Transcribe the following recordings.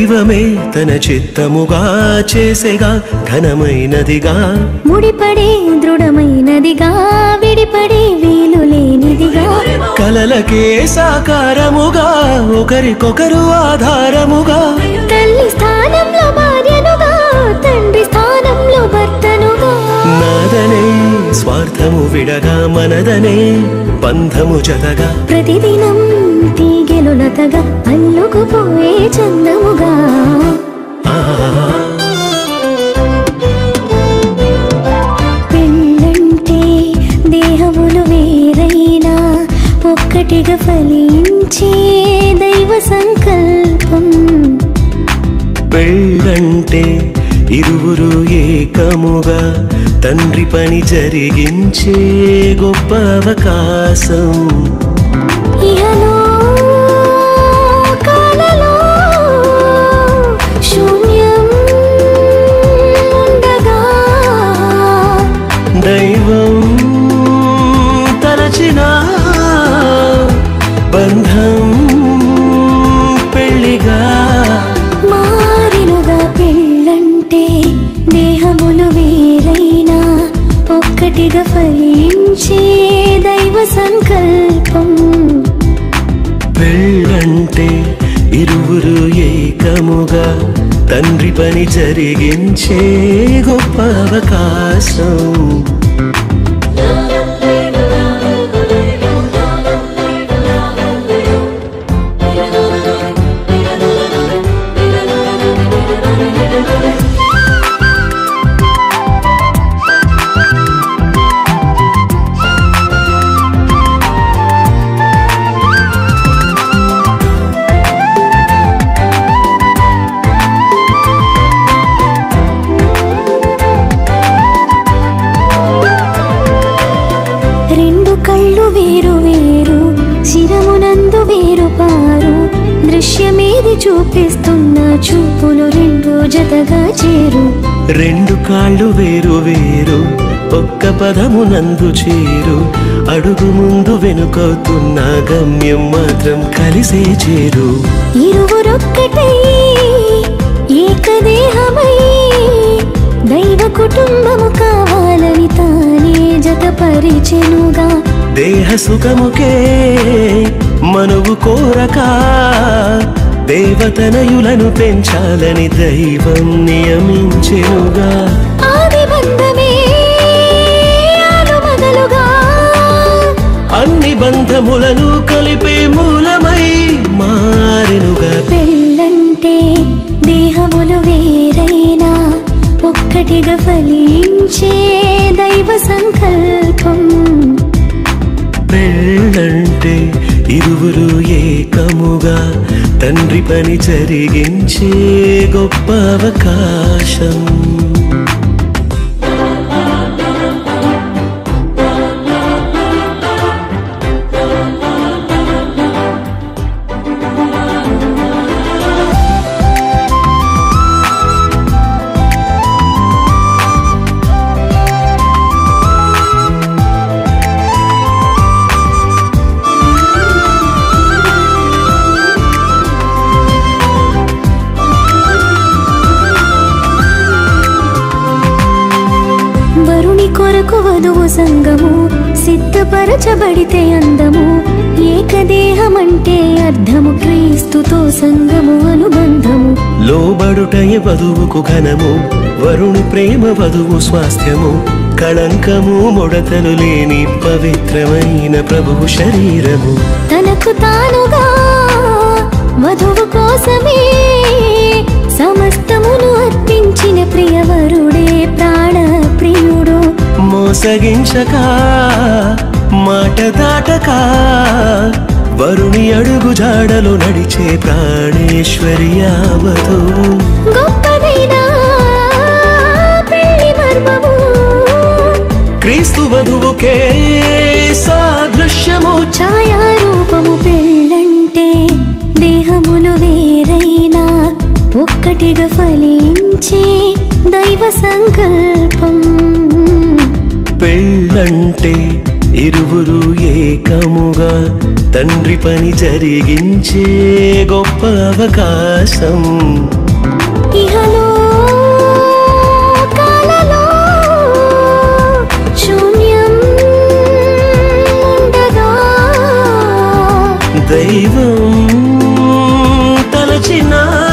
దైవమే తన చిత్తముగా చేసేగా ఘనమైనదిగా ముడిపడే దృఢమైనదిగా విడిపడే వీలు లేనిదిగా కలలకే సాకారముగా ఒకరికొకరు ఆధారముగా తల్లి స్థానంలో భార్యనుగా తండ్రి స్థానంలో భర్తనుగా నాదనే స్వార్థము విడగా మనదనే బంధము జతగా ప్రతిదినం తీగెలు లతగా అల్లుకుపోయే చందముగా ఆ పెళ్ళంటే దేహములు వేరైనా ఒక్కటిగా ఫలించే దైవ సంకల్పం పెళ్ళంటే ఇరువురు ఏకముగా తండ్రి పని జరిగించే గొప్ప అవకాశం ఇహలో కాలలో శూన్యం ఉండగా దైవం తలచిన బంధం పెళ్లిగా మారినుగా పెళ్ళంటే దేహములు వేరైనా ఒక్కటిగా ఫలించే దైవ సంకల్పం పెళ్ళంటే ఇరువురు ఏకముగా తండ్రి పని జరిగించే గొప్ప అవకాశం రెండు కళ్ళు వేరు వేరు శిరమునందు వేరు పారు దృశ్యమేది చూపిస్తున్న చూపులు రెండు జతగా చేరు రెండు కాళ్ళు వేరు వేరు ఒక్క పదము నందు చేరు అడుగు ముందు వెనుకవుతున్న గమ్యం మాత్రం కలిసే చేరు ఇరువురొక్కటై ఏకదేహమై దైవ కుటుంబము కావాలని తానే జతపరిచెనుగా దేహ సుఖముకే మనువు కోరక దేవతనయులను పెంచాలని దైవం నియమించెనుగా ఆది బంధమే ఆలు మొదలుగా అన్ని బంధములను కలిపే మూలమై మారెనుగా పెళ్ళంటే దేహములు వేరైనా ఒక్కటిగా ఫలించే దైవ సంకల్పం పెళ్ళంటే ఇరువురు ఏకముగా తండ్రి పని జరిగించే గొప్ప అవకాశం వరుని కొరకు వధువు సంగము సిద్ధపరచబడితే అందము ఏకదేహమంటే అర్థము క్రీస్తుతో సంగము అనుబంధము లోబడుటయ వధువుకు ఘనము వరుణి ప్రేమ వధువు స్వాస్థ్యము కళంకము ముడతలు లేని పవిత్రమైన ప్రభువు శరీరము తనకు తానుగా వధువు కోసమే సమస్తమును అర్పించిన ప్రియవరుడే ప్రాణ ప్రియుడు మోసగించక మాట దాటక వరుణి అడుగు జాడలో నడిచే ప్రాణేశ్వరి యావతు గొప్పదైన పెళ్లి మర్మము క్రీస్తు వధువుకే సాదృశ్యము ఛాయారూపము పెళ్ళంటే దేహములు వేరైనా ఒక్కటిగా ఫలించే దైవ సంకల్పం పెళ్ళంటే ఇరువురు ఏకముగా తండ్రి పని జరిగించే గొప్ప అవకాశం ఇహలో కాలలో శూన్యం ఉండగా దైవం తలచిన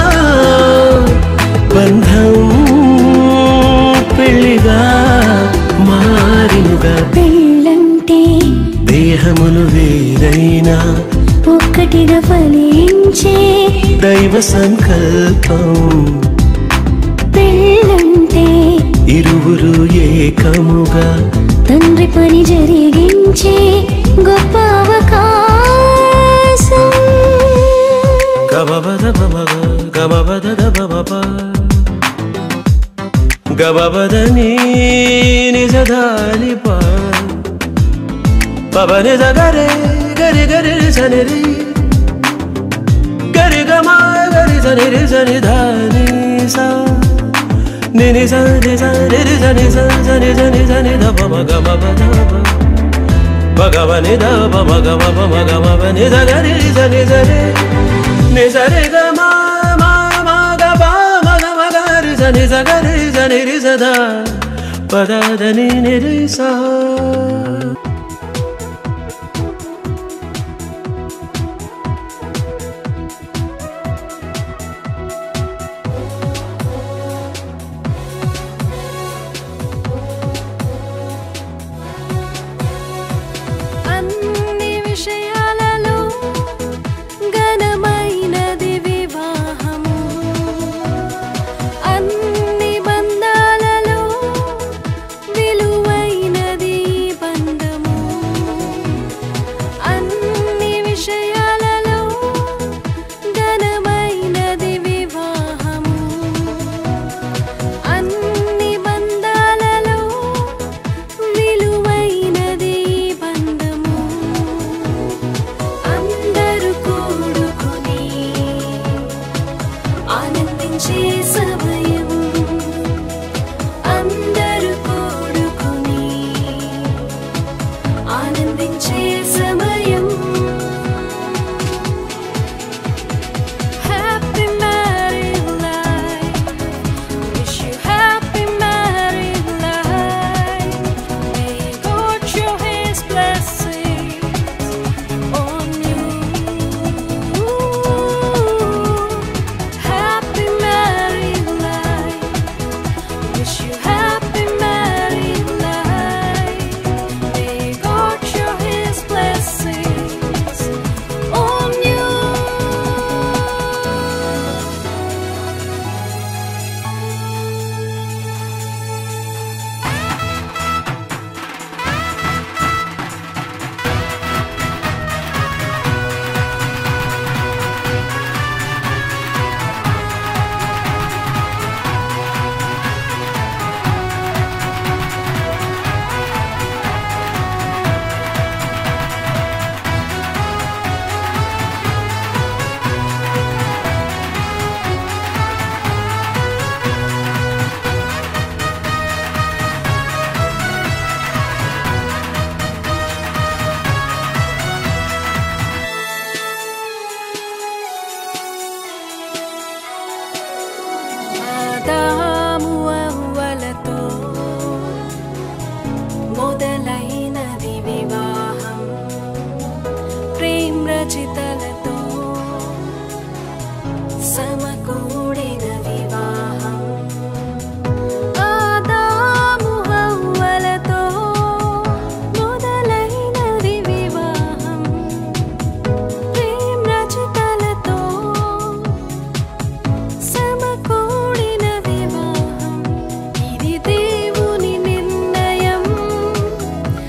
బంధం పెళ్లిగా మారినుగా పెళ్ళంటే దేహములు వేరైనా ఒక్కటిగా ఫలించే దైవ సంకల్పం పెళ్ళంటే ఇరువురు ఏకముగా తండ్రి పని జరిగించే గొప్ప అవకాశం గబబద బబగ గబబద దబబబ గబబద నీ నిజదాని ప పబని గరి గరి గరి సని రి గరి గమ గరి సని రి సని ధాని సా నిని స ని స రి రి సని స సని సని సని ద పమ గమ పద భగవని ద పమ గమ పమ గమ పని ద గరి రి సని సని ని సరి గమ మ మ గ ప మ గ మ గ రి సని స గరి సని రి స ద పద ద ని ని రి సా అన్ని విషయాలలో ఘనమైనది వివాహము అన్ని బంధాలలో విలువైనది బంధము అన్ని విషయాలలో ఘనమైనది వివాహము అన్ని బంధాలలో విలువైనది బంధము అందరూ కూడుకుని ఆనందించే సమయం అందరూ కూడుకుని ఆనందించే సమయం happy married life Wish you happy married life. May God show His blessings on you. Happy married life. Wish you happy married life. May God show His blessings on you. ఆదాము అవ్వలతో మొదలైనది వివాహం ప్రేమ రచితలతో సమకూడిన వివాహం ఆదాము అవ్వలతో మొదలైనది వివాహం ప్రేమ రచితలతో సమకూడిన వివాహం ఇది దేవుని నిర్ణయం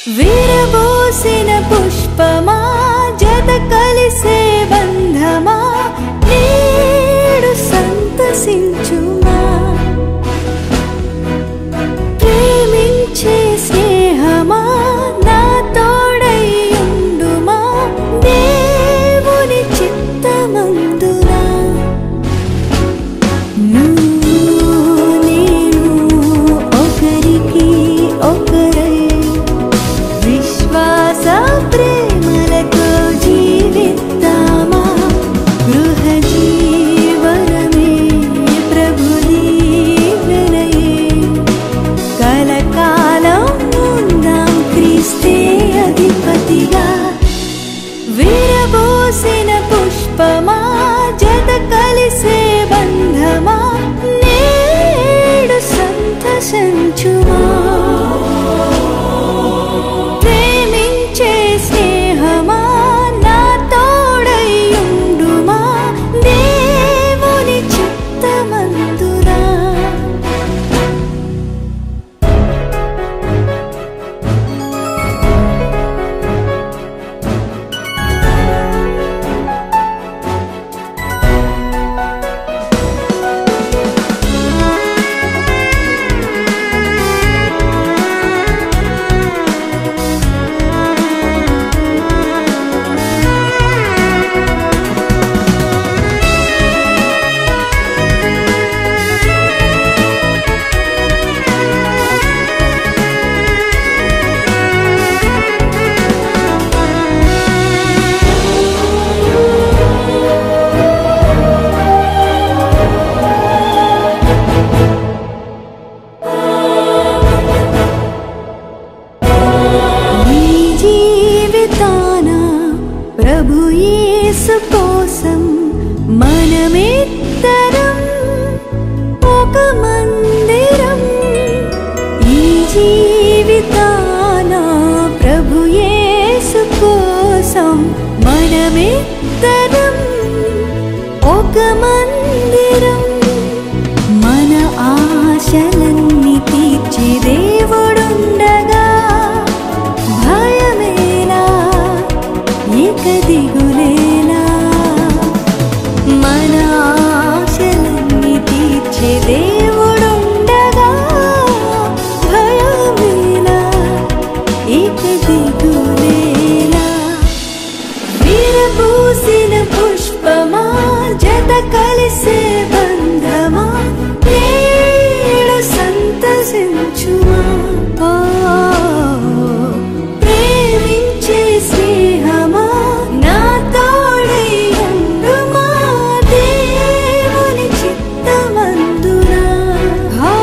విరబోసిన పుష్పమా జత కలిసే బంధమా నేడు సంతసించుమా ప్రేమించే స్నేహమా నా తోడైయుండుమా దేవుని చిత్తమందునా నువ్వు నేను ఒకరికి ఒకరై విశ్వాస ప్రేమలతో జీవిద్దామా గృహ జీవనమే ప్రభు దీవెనయే కలకాలం ఉందాం క్రీస్తే అధిపతిగా విరబోసిన పుష్పమా జత కలిసే బంధమా నేడు సంతసించుమా ప్రేమించే స్నేహమా నా తోడైయుండుమా దేవుని చిత్తమందునా ఈ జీవితాన ప్రభు యేసు కోసం మనమిద్దరం ఒక మందిరం ఈ జీవితాన ప్రభు యేసు కోసం మనమిద్దరం ఒక మందిరం మన ఆశలన్నీ తీర్చి దేవుడుండగా భయమేలా ఇక దిగులేలా మన ఆశలన్నీ తీర్చి దేవుడుండగా భయమేలా ఇక దిగులేలా విరబూసిన పుష్పమా జత కలిసే బంధమా నేడు సంతసించుమా ఓ, ప్రేమించే స్నేహమా నా తోడై ఉండుమా దేవుని చిత్తమందునా ఆ.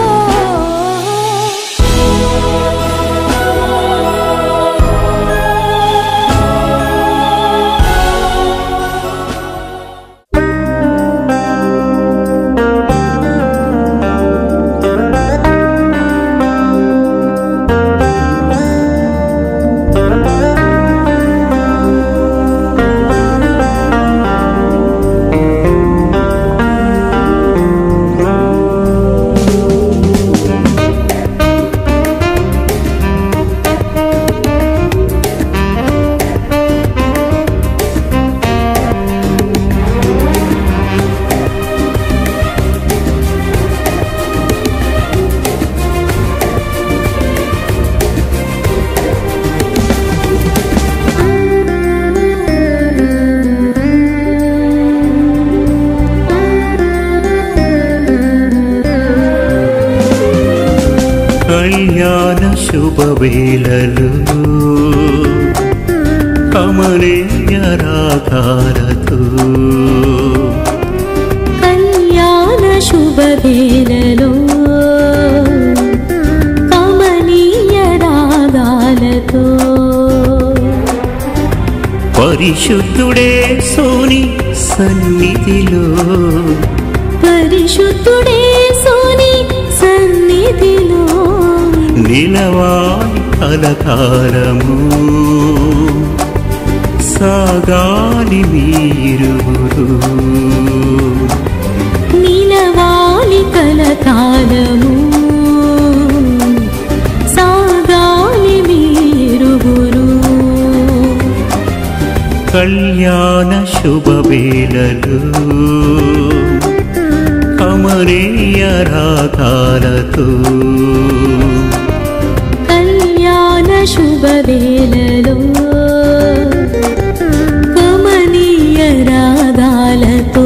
కళ్యాణ శుభవేళలు కమనీయ రాగాలతో కళ్యాణ శుభవేళలో కమనీయ రాగాలతో పరిశుద్ధుడే సోని సన్నిధిలో పరిశుద్ధుడే సోని సన్నిధిలో నిలవాయి కలకాలము సాగాలి మీరువురు నిలవాలి కలకాలము సాగాలి మీరు కళ్యాణ శుభవేళలు కమనీయ రాగాలతో కళ్యాణ శుభవేళలో కమనీయ రాగాలతో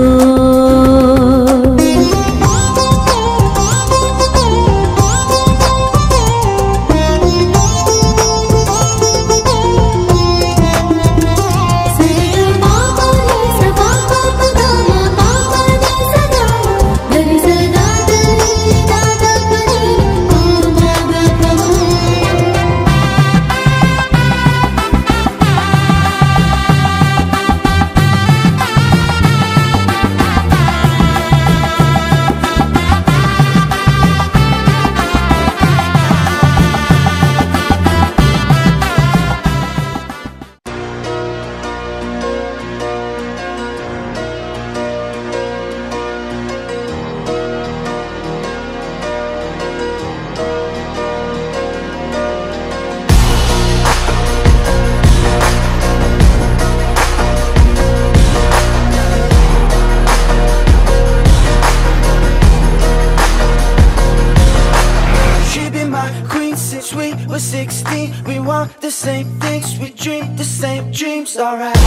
She been my queen since we were 16. We want the same things, we dream the same dreams. Alright.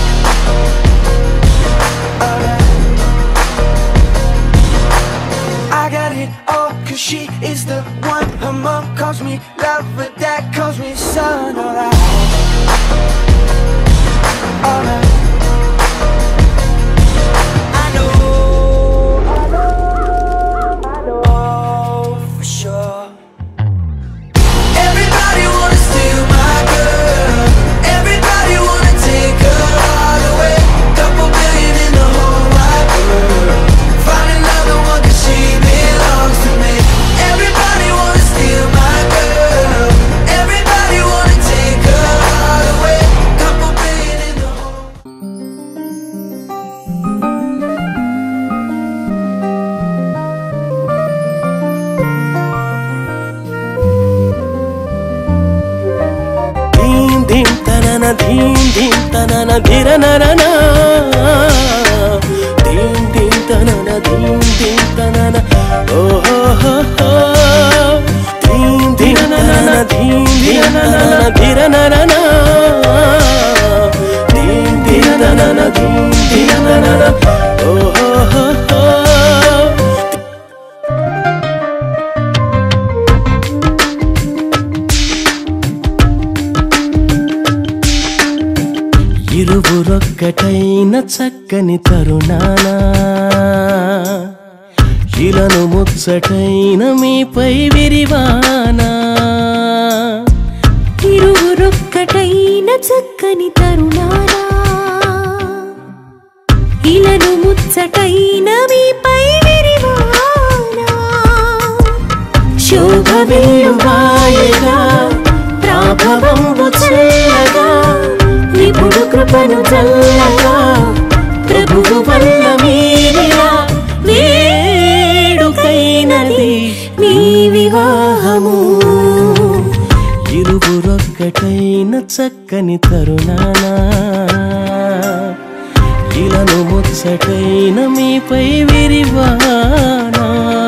Alright. I got it all, cause she is the one. Her mom calls me love, but dad calls me son. Alright. Alright. I know, I know, I know for sure. Everybody wanna steal my girl. Everybody wanna take her all away. Couple billion in the whole wide world. Find another one 'cause she belongs to me. Everybody wanna steal my girl. Everybody wanna take her all away. Couple billion in the whole. ధీం ధీం తనన ధీం ధీం తనన ధిరనరన ధీం ధీం తనన ధీం ధీం తనన ఓహో హో హో ధీం ధీం తనన ధీం ధీం తనన ధిరనరన ధీం ధీం తనన ధీం ధీం తనన ఓహో హో హో ఇరువురొక్కటైన చక్కని తరుణాన ఇలను ముచ్చటైన మీపై విరివానా ఇరువురొక్కటైన చక్కని తరుణానా ఇలను ముచ్చటైన మీపై విరివానా శోభ వెల్లువాయగా ప్రాభవంబు చల్లగా నిపుడు కృపను చల్లగా ప్రభువు వల్ల మీరిలా వేడుకైనది మీ వివాహము ఇరువురొక్కటైన చక్కని తరుణాన ఇలను ముచ్చటైన మీపై విరివానా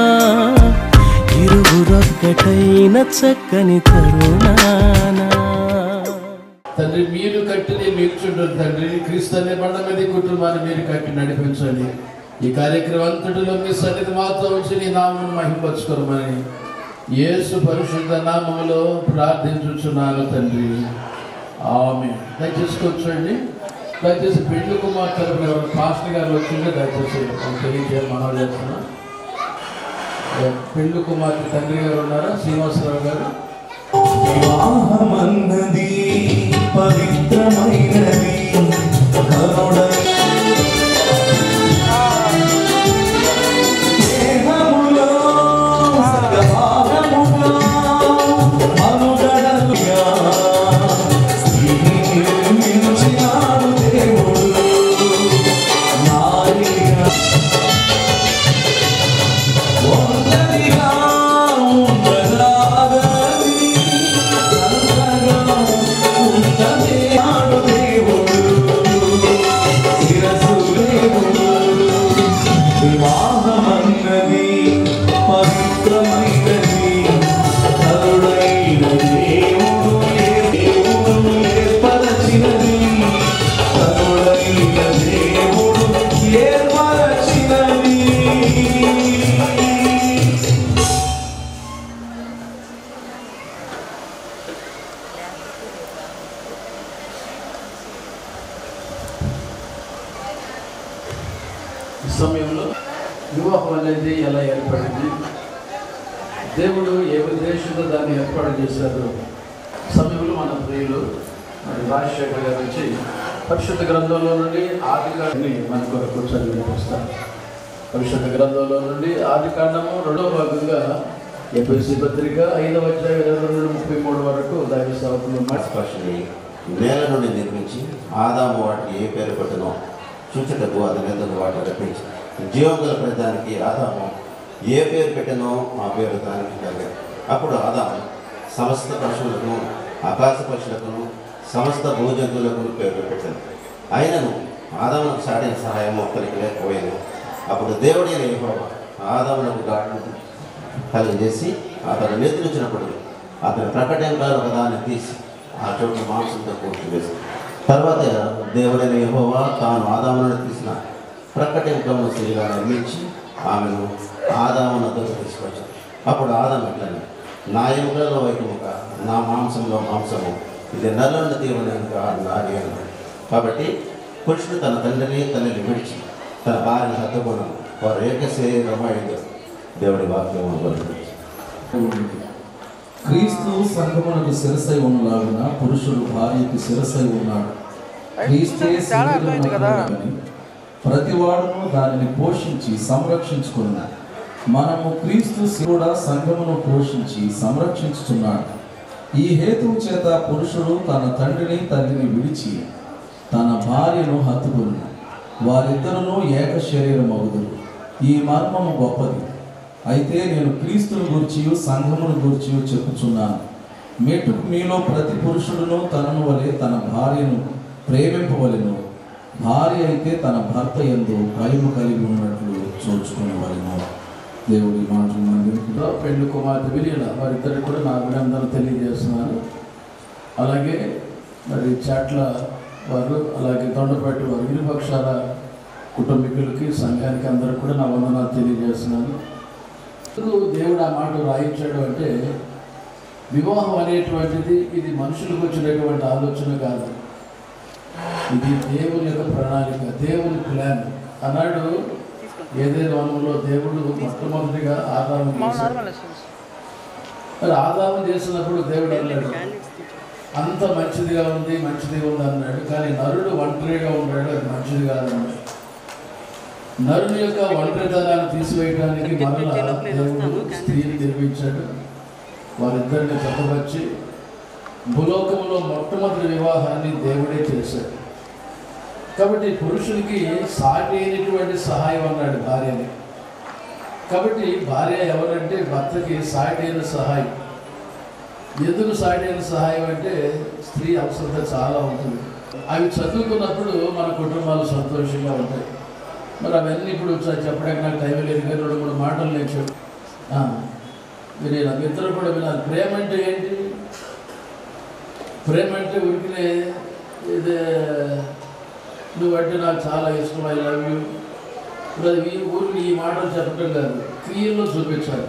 ఇరువురొక్కటైన చక్కని తరుణానా తండ్రి మీరు కట్టిని మీరు చుంటారు తండ్రి క్రీస్తు అనే బండ మీద ఈ కుటుంబాన్ని మీరు కట్టి నడిపించండి ఈ కార్యక్రమం అంతటిలో మీ సన్నిధి మాతో వచ్చి నీ నామం మహింపచ్చుకోమని యేసు పరిశుద్ధ నామములో ప్రార్థించుచున్నాను తండ్రి ఆమె దయచేసి కూర్చోండి దయచేసి పెళ్లి కుమార్ తరపున ఎవరు పాస్టర్ గారు వచ్చింటే దయచేసి తెలియజేయాలి మనం చేస్తున్నా పెళ్లి కుమార్తె తండ్రి గారు ఉన్నారా శ్రీనివాసరావు గారు వివాహమన్నది పవిత్రమైనది కరుణై దేహములో సగభాగముగా మనుగడలుగా స్త్రీని నిర్మించినాడు దేవుడు నారిగా ఒంటరిగా ఉండరాదని సమయంలో వివాహం అనేది ఎలా ఏర్పడింది దేవుడు ఏ ఉద్దేశంతో దాన్ని ఏర్పాటు చేశారు సమయంలో మన ప్రియులు మరి రాజశేఖర్ గారు వచ్చి పరిశుద్ధ గ్రంథంలో నుండి ఆది కాండాన్ని మన కొరకు చదివి వినిపిస్తారు పరిశుద్ధ గ్రంథంలో నుండి ఆది కాండము రెండవ భాగంగా ఎపిసి పత్రిక ఐదవ అధ్యాయం ఇరవై రెండు నుండి ముప్పై మూడు వరకు దైవ సేవకులు స్పర్శని నేల నుండి నిర్మించి ఆదాము వాటికి ఏ పేరు పెట్టనో చూచుటకు అతని ఎదురు వాటిని రప్పించి జీవం గల ప్రతిదానికి ఆదాము ఏ పేరు పెట్టనో ఆ పేరు దానికి కలిగాడు అప్పుడు ఆదాము సమస్త పశువులకు ఆకాశ పశువులకు సమస్త భూజంతువులకు పేరు పెట్టాను అయినను ఆదామునకు సాడిన సహాయం ఒక్కరికి లేకపోయాను అప్పుడు దేవుడైన యెహోవా ఆదామునకు గాఢను కలిగజేసి అతను నిద్రించినప్పుడు అతని ప్రకటనకాలు ఒకదాన్ని తీసి ఆ చోటు మాంసంతో పూర్తి వేసి తర్వాత దేవుడైన యెహోవా తాను ఆదాములను తీసిన ప్రకటనకము స్త్రీగా నిర్మించి ఆమెను ఆదామున దగ్గర తీసుకొచ్చాడు అప్పుడు ఆదాము ఎట్లని నా ఎముకలలో వైపుముక నా మాంసంలో మాంసము ఇది నల్లని దేవుని నాది అన్నాడు కాబట్టి పురుషుడు తన తండ్రిని తల్లిని విడిచి తన భార్యను హత్తుకున్నాను వారు ఏకశరీరమైంది దేవుడి వాక్యం అనుకోండి క్రీస్తు సంగమునకు శిరసై ఉన్నలాగున పురుషుడు భార్యకు శిరసై ఉన్నాడు క్రీస్తే శరీరమునకు కానీ ప్రతి వాడును దానిని పోషించి సంరక్షించుకున్న మనము క్రీస్తు కూడా సంఘమును పోషించి సంరక్షించుచున్నాడు ఈ హేతువు చేత పురుషుడు తన తండ్రిని తల్లిని విడిచి తన భార్యను హత్తుకుని వారిద్దరును ఏక శరీరమగుదురు ఈ మర్మము గొప్పది అయితే నేను క్రీస్తుని గూర్చియు సంఘమును గూర్చియు చెప్పుచున్నాను మెట్టుకు మీలో ప్రతి పురుషుడును తనను వలె తన భార్యను ప్రేమింపవలెను భార్య అయితే తన భర్త ఎందు భయము కలిగి ఉన్నట్లు చూచుకునేవలెను దేవుడి మాటలు మందిరికి ఇంట్లో పెళ్లి కుమార్తె విలీన వారిద్దరికి కూడా నా అభినందనలు తెలియజేస్తున్నాను అలాగే మరి చాట్ల వారు అలాగే దొండపేట వారు ఇరుపక్షాల కుటుంబీకులకి సంఘానికి అందరికి కూడా నా వందనాలు తెలియజేస్తున్నాను ఎందుకు దేవుడు ఆ మాట రాయించాడు అంటే వివాహం అనేటువంటిది ఇది మనుషులకు వచ్చినటువంటి ఆలోచన కాదు ఇది దేవుని యొక్క ప్రణాళిక దేవుని ప్లాన్ అన్నాడు ఏదైనా వనంలో దేవుడు మొట్టమొదటిగా ఆదాము చేశాడు మరి ఆదాము చేసినప్పుడు దేవుడు అన్నాడు అంత మంచిదిగా ఉంది మంచిది ఉంది అన్నాడు కానీ నరుడు ఒంటరిగా ఉన్నాడు అది మంచిది కాదన్నాడు నరుని యొక్క ఒంటరితనాన్ని తీసివేయడానికి మరలా దేవుడు స్త్రీని నిర్మించాడు వారిద్దరిని జతపరిచి భూలోకంలో మొట్టమొదటి వివాహాన్ని దేవుడే చేశాడు కాబట్టి పురుషునికి సాటి అయినటువంటి సహాయం అన్నాడు భార్యని కాబట్టి భార్య ఎవరంటే భర్తకి సాటి అయిన సహాయం ఎందుకు సాటి అయిన సహాయం అంటే స్త్రీ అవసరత చాలా ఉంటుంది అవి చదువుకున్నప్పుడు మన కుటుంబాలు సంతోషంగా ఉంటాయి మరి అవన్నీ ఇప్పుడు చ- చెప్పడానికి నాకు టైం లేదు కానీ రెండు మూడు మాటలు నేను చెప్పు ఆ, వినేనా మీ ఇద్దరు కూడా వినాలి ప్రేమ అంటే ఏంటి ప్రేమ అంటే ఉరికినే ఇది నువ్వంటే నాకు చాలా ఇష్టం ఐ లవ్ యూ ఇప్పుడు అది ఈ ఊరికి ఈ మాటలు చెప్పడం కాదు క్రియల్లో చూపించాలి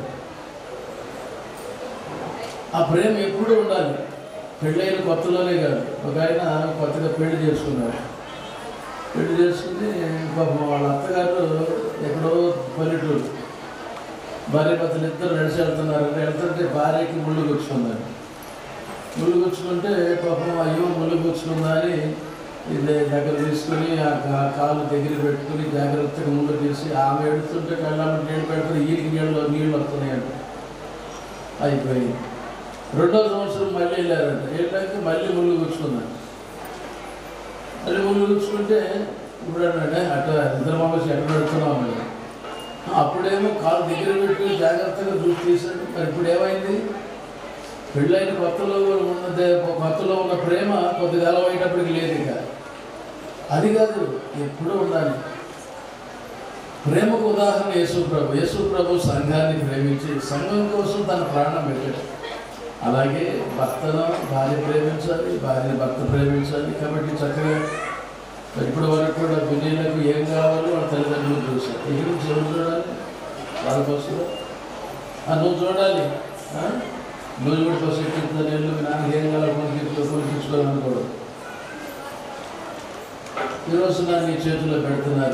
ఆ ప్రేమ ఎప్పుడూ ఉండాలి పెళ్ళైన కొత్తలోనే కాదు ఒక ఆయన కొత్తగా పెళ్లి చేసుకున్నాడు పెళ్లి చేసుకుని పాపం వాళ్ళ అత్తగారు ఎక్కడో పల్లెటూరు భార్య భర్తలు ఇద్దరు నడిచి వెళ్తున్నారు వెళ్తుంటే భార్యకి ముళ్ళు గుచ్చుకున్నారు ముళ్ళు గుచ్చుకుంటే పాపం అయ్యో ముళ్ళు గుచ్చుకుందా అని ఇది దగ్గర తీసుకుని ఆ కా- కాలు దగ్గర పెట్టుకుని జాగ్రత్తగా ముళ్ళు తీసి ఆమె ఎడుతుంటే కళ్ళమ్మ నీళ్ళు పెడుతుంది ఈరికి నీళ్ళు నీళ్ళు వస్తున్నాయంట అయిపోయింది రెండో సంవత్సరం మళ్ళీ వెళ్ళారంట వెళ్ళాక మళ్ళీ ముళ్ళు గుచ్చుకున్నారు మళ్ళీ ముళ్ళు గుచ్చుకుంటే ఇప్పుడు అన్నాడే అట్ట ఇద్దరు మామూలు ఎక్కడ పెడుతున్నాం అన్నాడు అప్పుడేమో కాలు దగ్గర పెట్టుకుని జాగ్రత్తగా దృష్టి తీశాడు మరి ఇప్పుడు ఏమైంది పెళ్ళైన కొత్తలో ఉన్న దే- కొత్తలో ఉన్న ప్రేమ కొద్దికాలం అయ్యేటప్పటికి లేదు ఇక అది కాదు ఎప్పుడూ ఉండాలి ప్రేమకు ఉదాహరణ యేసు ప్రభు యేసు ప్రభు సంఘాన్ని ప్రేమించి సంఘం కోసం తన ప్రాణం పెట్టాడు అలాగే భర్తను భార్య ప్రేమించాలి భార్య భర్త ప్రేమించాలి కాబట్టి చక్కగా మరి ఇప్పటి వరకు కూడా బిడ్డలకు ఏం కావాలో వాళ్ళ తల్లిదండ్రులు చూశారు ఇక నుంచి ఎవరు చూడాలి వాళ్ళ కోసం ఆ, నువ్వు చూడాలి ఆ? నువ్వు కూడా ఫస్ట్ ఎక్కించిన నేను మీ నాన్నకి ఏం కావాలో కొనుక్కించుకో కొనుక్కించుకోవాలనుకోవడం ఈరోజు నా నీ చేతిలో పెడుతున్నారు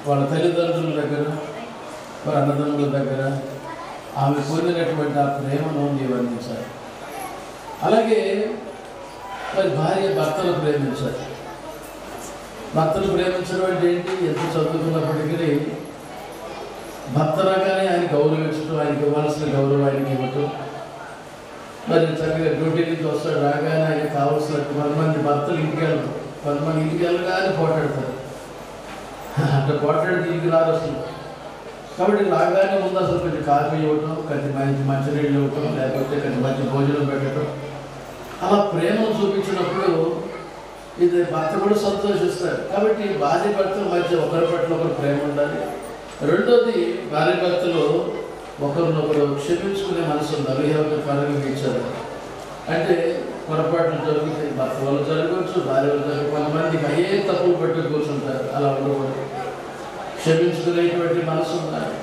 వాళ్ళ తల్లిదండ్రుల దగ్గర వారి అన్నదమ్ముల దగ్గర ఆమె పొందినటువంటి ఆ ప్రేమను నీవు అందించాలి అలాగే మరి భార్య భర్తను ప్రేమించాలి భర్తను ప్రేమించడం అంటే ఏంటి ఎంత చదువుకున్నప్పటికీ భర్త రాగానే ఆయన గౌరవించడం ఆయనకి ఇవ్వాల్సిన గౌరవం ఆయనకి ఇవ్వటం మరి చక్కగా డ్యూటీ నుంచి వస్తాడు రాగానే ఆయన కావాల్సిన కొంతమంది భర్తలు ఇంటికి వెళ్ళరు కొంతమంది ఇంటికి వెళ్ళగానే పోటాడతారు అంటే పోటాడు ఇంటికి రారు అసలు కాబట్టి రాగానే ముందు అసలు కొంచెం కాఫీ ఇవ్వటం కొంచెం మంచి మంచినీళ్ళు ఇవ్వటం లేకపోతే కొంచెం మంచి భోజనం పెట్టడం అలా ప్రేమను చూపించినప్పుడు ఇది భర్త కూడా సంతోషిస్తారు కాబట్టి భార్య భర్తల మధ్య ఒకరి పట్ల ఒకరు ప్రేమ ఉండాలి రెండోది భార్య భర్తలు ఒకరినొకరు క్షమించుకునే మనసు ఉండాలి ఏ ఒక పరంగా ఇచ్చారు అంటే పొరపాట్లు జరుగుతాయి భర్త వాళ్ళు జరగవచ్చు భార్య వాళ్ళు జరగ కొంతమందికి అయ్యే తప్పులు పెట్టి కూర్చుంటారు అలా ఉండకూడదు క్షమించుకునేటువంటి మనసు ఉండాలి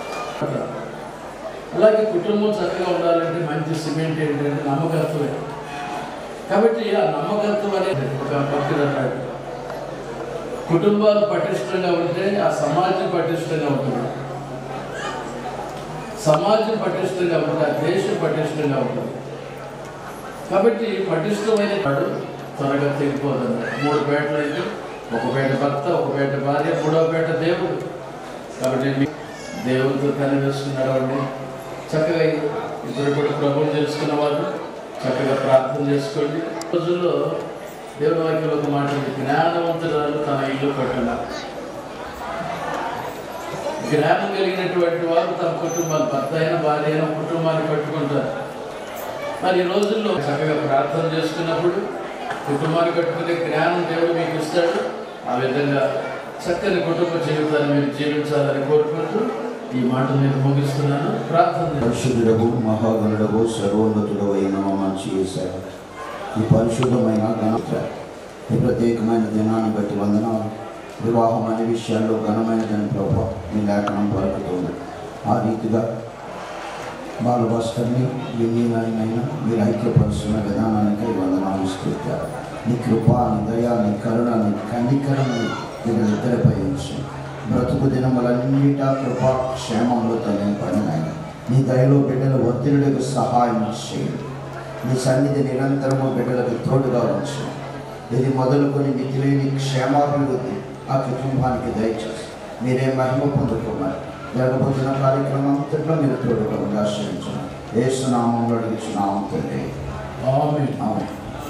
అలాగే కుటుంబం చక్కగా ఉండాలంటే మంచి సిమెంట్ ఏంటంటే నమ్మకత్వమే కాబట్టి ఆ నమ్మకత్వం అనేది ఒక భక్తుడు అన్నాడు కుటుంబాలు పటిష్టంగా ఉంటే ఆ సమాజం పటిష్టంగా ఉంటుంది సమాజం పటిష్టంగా ఉంటుంది ఆ దేశం పటిష్టంగా ఉంటుంది కాబట్టి పటిష్టమైన వాడు త్వరగా తెగిపోతుంది మూడు పేటలు అయితే ఒక పేట భర్త ఒక పేట భార్య మూడవ పేట దేవుడు కాబట్టి మీ దేవుడితో కని వేసుకుని నడవండి చక్కగా ఇద్దరు కూడా ప్రభుత్వం తెలుసుకున్న వాళ్ళు చక్కగా ప్రార్థన చేసుకోండి ఈ రోజుల్లో దేవుని వాక్యంలో ఒక మాట ఉంది జ్ఞానవంతురాలు తన ఇల్లు కట్టున జ్ఞానం కలిగినటువంటి వారు తమ కుటుంబాలు భర్త అయిన భార్య అయిన కుటుంబాన్ని కట్టుకుంటారు మరి ఈ రోజుల్లో చక్కగా ప్రార్థన చేసుకున్నప్పుడు కుటుంబాన్ని కట్టుకునే జ్ఞానం దేవుడు మీకు ఇస్తాడు ఆ విధంగా చక్కని కుటుంబ జీవితాన్ని మీరు జీవించాలని కోరుకుంటూ ఈ మాట నేను ముగిస్తున్నాను ప్రార్థన చేస్తాను. పరిశుద్ధుడవు మహాగణుడవు సర్వోన్నతుడవు అయిన మంచి చేశారు ఈ పరిశుద్ధమైన ఘనత ఈ ప్రత్యేకమైన దినాన్ని బట్టి వందనాలు వివాహం అనే విషయాల్లో ఘనమైనదని ప్రభావ మీ లేఖనం పలుకుతుంది ఆ రీతిగా బాలభాస్కర్ని వినీనైనా మీరు ఐక్యపరుస్తున్న విధానానికి వందనాలు స్థితారు నీ కృప నీ దయ నీ కరుణ నీ కనికరని మీరు ఇద్దరిపై ఉంచు బ్రతుకు దినములన్నిటా కృప క్షేమంలో నింపని ఆయన నీ దయలో బిడ్డల ఒత్తిడికి సహాయం చేయండి నీ సన్నిధి నిరంతరము బిడ్డలకు తోడుగా ఉంచు ఇది మొదలుకొని మితిలేని క్షేమాభివృద్ధి ఆ కుటుంబానికి దయచేసి మీరే మహిమ పొందుకోమని జరగబోతున్న కార్యక్రమం అంతట్లో మీరు తోడుగా ఉండి ఆశ్రయించండి ఏసునామంలో అడిగించున్నాము తండ్రి ఆమేన్. ఆమె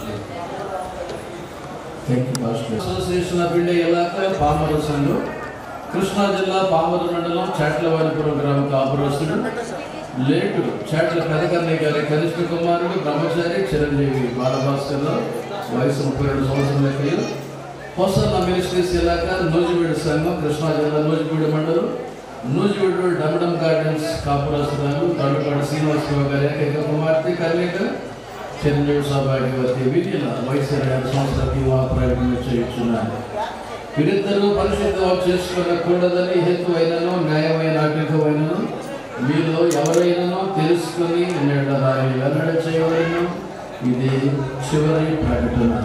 అసోసియేషన్ ఆఫ్ ఇండియా ఇలాకా పామరు సంఘం కృష్ణా జిల్లా పామరు మండలం చాట్లవారిపురం గ్రామ కాపురస్తుడు లేటు చాట్ల పెదకన్నయ్య గారి కనిష్ట కుమారుడు బ్రహ్మచారి చిరంజీవి బాలభాస్కర్రావు వయసు ముప్పై రెండు సంవత్సరాల క్రియం హోసన్న మినిస్ట్రీస్ ఇలాకా నూజివీడు సంఘం కృష్ణా జిల్లా నూజివీడు మండలం నూజివీడు డమడం గార్డెన్స్ కాపురస్తురాలు దండుపాటి శ్రీనివాసరావు గారి ఏకైక కుమార్తె కర్ణిక చిరంజీవి సౌభాగ్యవతి విజయల వయసు ఇరవై ఆరు సంవత్సరాలకి వివాహ ప్రయత్నం చేయించున్నారు వీరిద్దరూ పరిశుద్ధం చేసుకోకూడదని హేతువైనను న్యాయమైన ఆటంకమైనను మీలో ఎవరైనానో తెలుసుకుని నేడదారి వెల్లడి చేయవలను ఇది చివరి ప్రకటన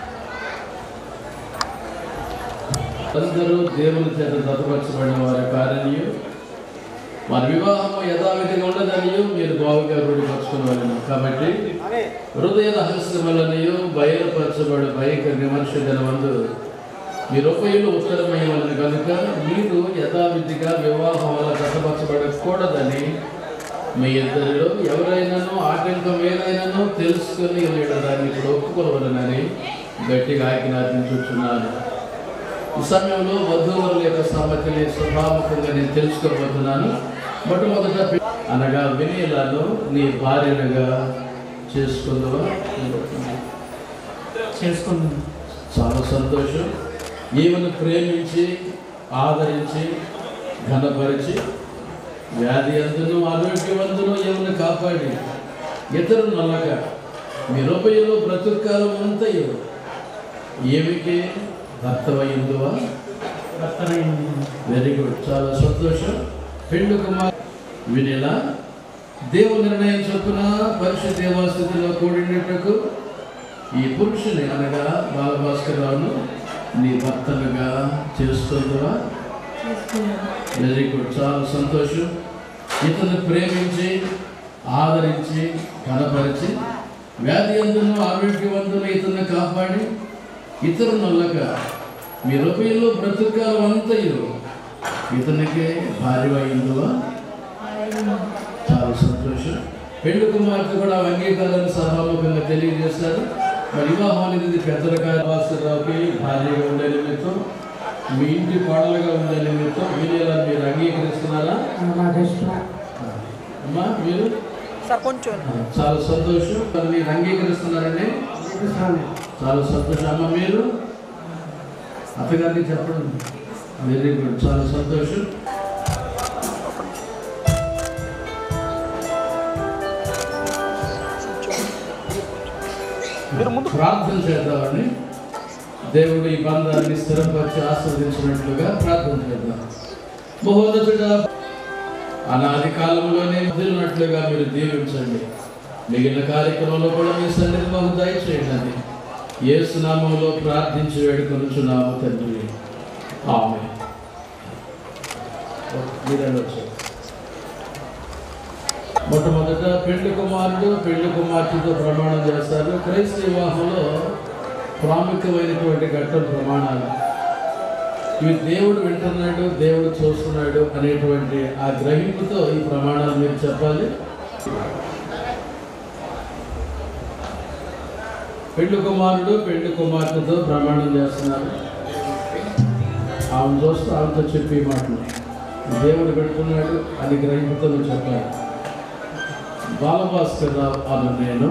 అందరూ దేవుని చేత దత్తపరచబడిన వారి కార్యనీయం వారి వివాహము యథావిధిగా ఉండదనియు మీరు బావుగా రూఢిపరచుకునేవాళ్ళను కాబట్టి హృదయ రహస్యములనియు బయలుపరచబడు భయంకర విమర్శ దినమందు మీ రూపాయలు ఉత్తరమయ్యవలను కనుక మీరు యథావిధిగా వివాహం వల్ల జతపరచబడకూడదని మీ ఇద్దరిలో ఎవరైనానో ఆటంకం ఏదైనానో తెలుసుకుని మీరు దాన్ని ఇప్పుడు ఒప్పుకోవాలనని గట్టిగా ఆజ్ఞాపించుచున్నాను ఈ సమయంలో వధువుల యొక్క సమ్మతిని స్వభావకంగా నేను తెలుసుకోబోతున్నాను మొట్టమొదట పి- అనగా వినీలను నీ భార్యనుగా చేసుకుందావా చేసుకున్నాను చాలా సంతోషం ఈమెను ప్రేమించి ఆదరించి ఘనపరిచి వ్యాధి అందును ఆరోగ్యవంతును ఈమెను కాపాడి ఇతరు నల్లగా మీ రూపాయలు బ్రతుకాలం అంతయు ఏమికి భర్తవైందువా భర్తనైంది వెరీ గుడ్ చాలా సంతోషం పెండు కుమార్ వినేలా దేవుని నిర్ణయం చొప్పున పరిశుద్ధ దేవాస్థితిలో కూడినట్టుకు ఈ పురుషుని అనగా బాలభాస్కర్ రావును నీ భర్తలుగా చేస్తుందివా వెరీ గుడ్ చాలా సంతోషం ఇతను ప్రేమించి ఆదరించి కనపరిచి వ్యాధి అందును ఆరోగ్యవంతులు ఇతన్ని కాపాడి ఇతరు నల్లక మీ రూపాయలు బ్రతుకాలం అంతయు ఇతనికి భార్య అయిందువా చాలా సంతోషం పెళ్లి కుమార్తె కూడా అంగీకారాన్ని సభాముఖంగా తెలియజేశారు మరి వివాహం అనేది పెద్దల వాసురావుకి భార్యగా ఉండే నిమిత్తం మీ ఇంటి కోడలుగా ఉండే నిమిత్తం వీళ్ళ మీరు అంగీకరిస్తున్నారా అమ్మా మీరు చాలా సంతోషం మరి మీరు అంగీకరిస్తున్నారండి చాలా సంతోషం అమ్మ మీరు అత్తగారికి చెప్పండి వెరీ గుడ్ చాలా సంతోషం ప్రార్థన చేద్దామని దేవుడు ఈ బంధాన్ని స్థిరపరిచి ఆస్వాదించినట్లుగా ప్రార్థన చేద్దాం మహోన్నతుడా అనాది కాలంలోనే వదిలినట్లుగా మీరు దీవించండి మిగిలిన కార్యక్రమంలో కూడా మీ సన్నిధి మాకు దయచేయండి ఏ సునామంలో ప్రార్థించి వేడుకొనుచున్నాము తండ్రి ఆమె వచ్చారు మొట్టమొదట పెళ్లి కుమారుడు పెళ్లి కుమార్తెతో ప్రమాణం చేస్తారు క్రైస్తవ వివాహంలో ప్రాముఖ్యమైనటువంటి ఘట్టం ప్రమాణాలు ఇవి దేవుడు వింటున్నాడు దేవుడు చూస్తున్నాడు అనేటువంటి ఆ గ్రహింపుతో ఈ ప్రమాణాలు మీరు చెప్పాలి పెళ్లి కుమారుడు పెళ్లి కుమార్తెతో ప్రమాణం చేస్తున్నారు ఆమె చూస్తూ ఆమెతో చెప్పి ఈ మాటలు దేవుడు పెడుతున్నాడు అని గ్రహింపుతో నువ్వు చెప్పాలి బాలభాస్కర్ రావు అను నేను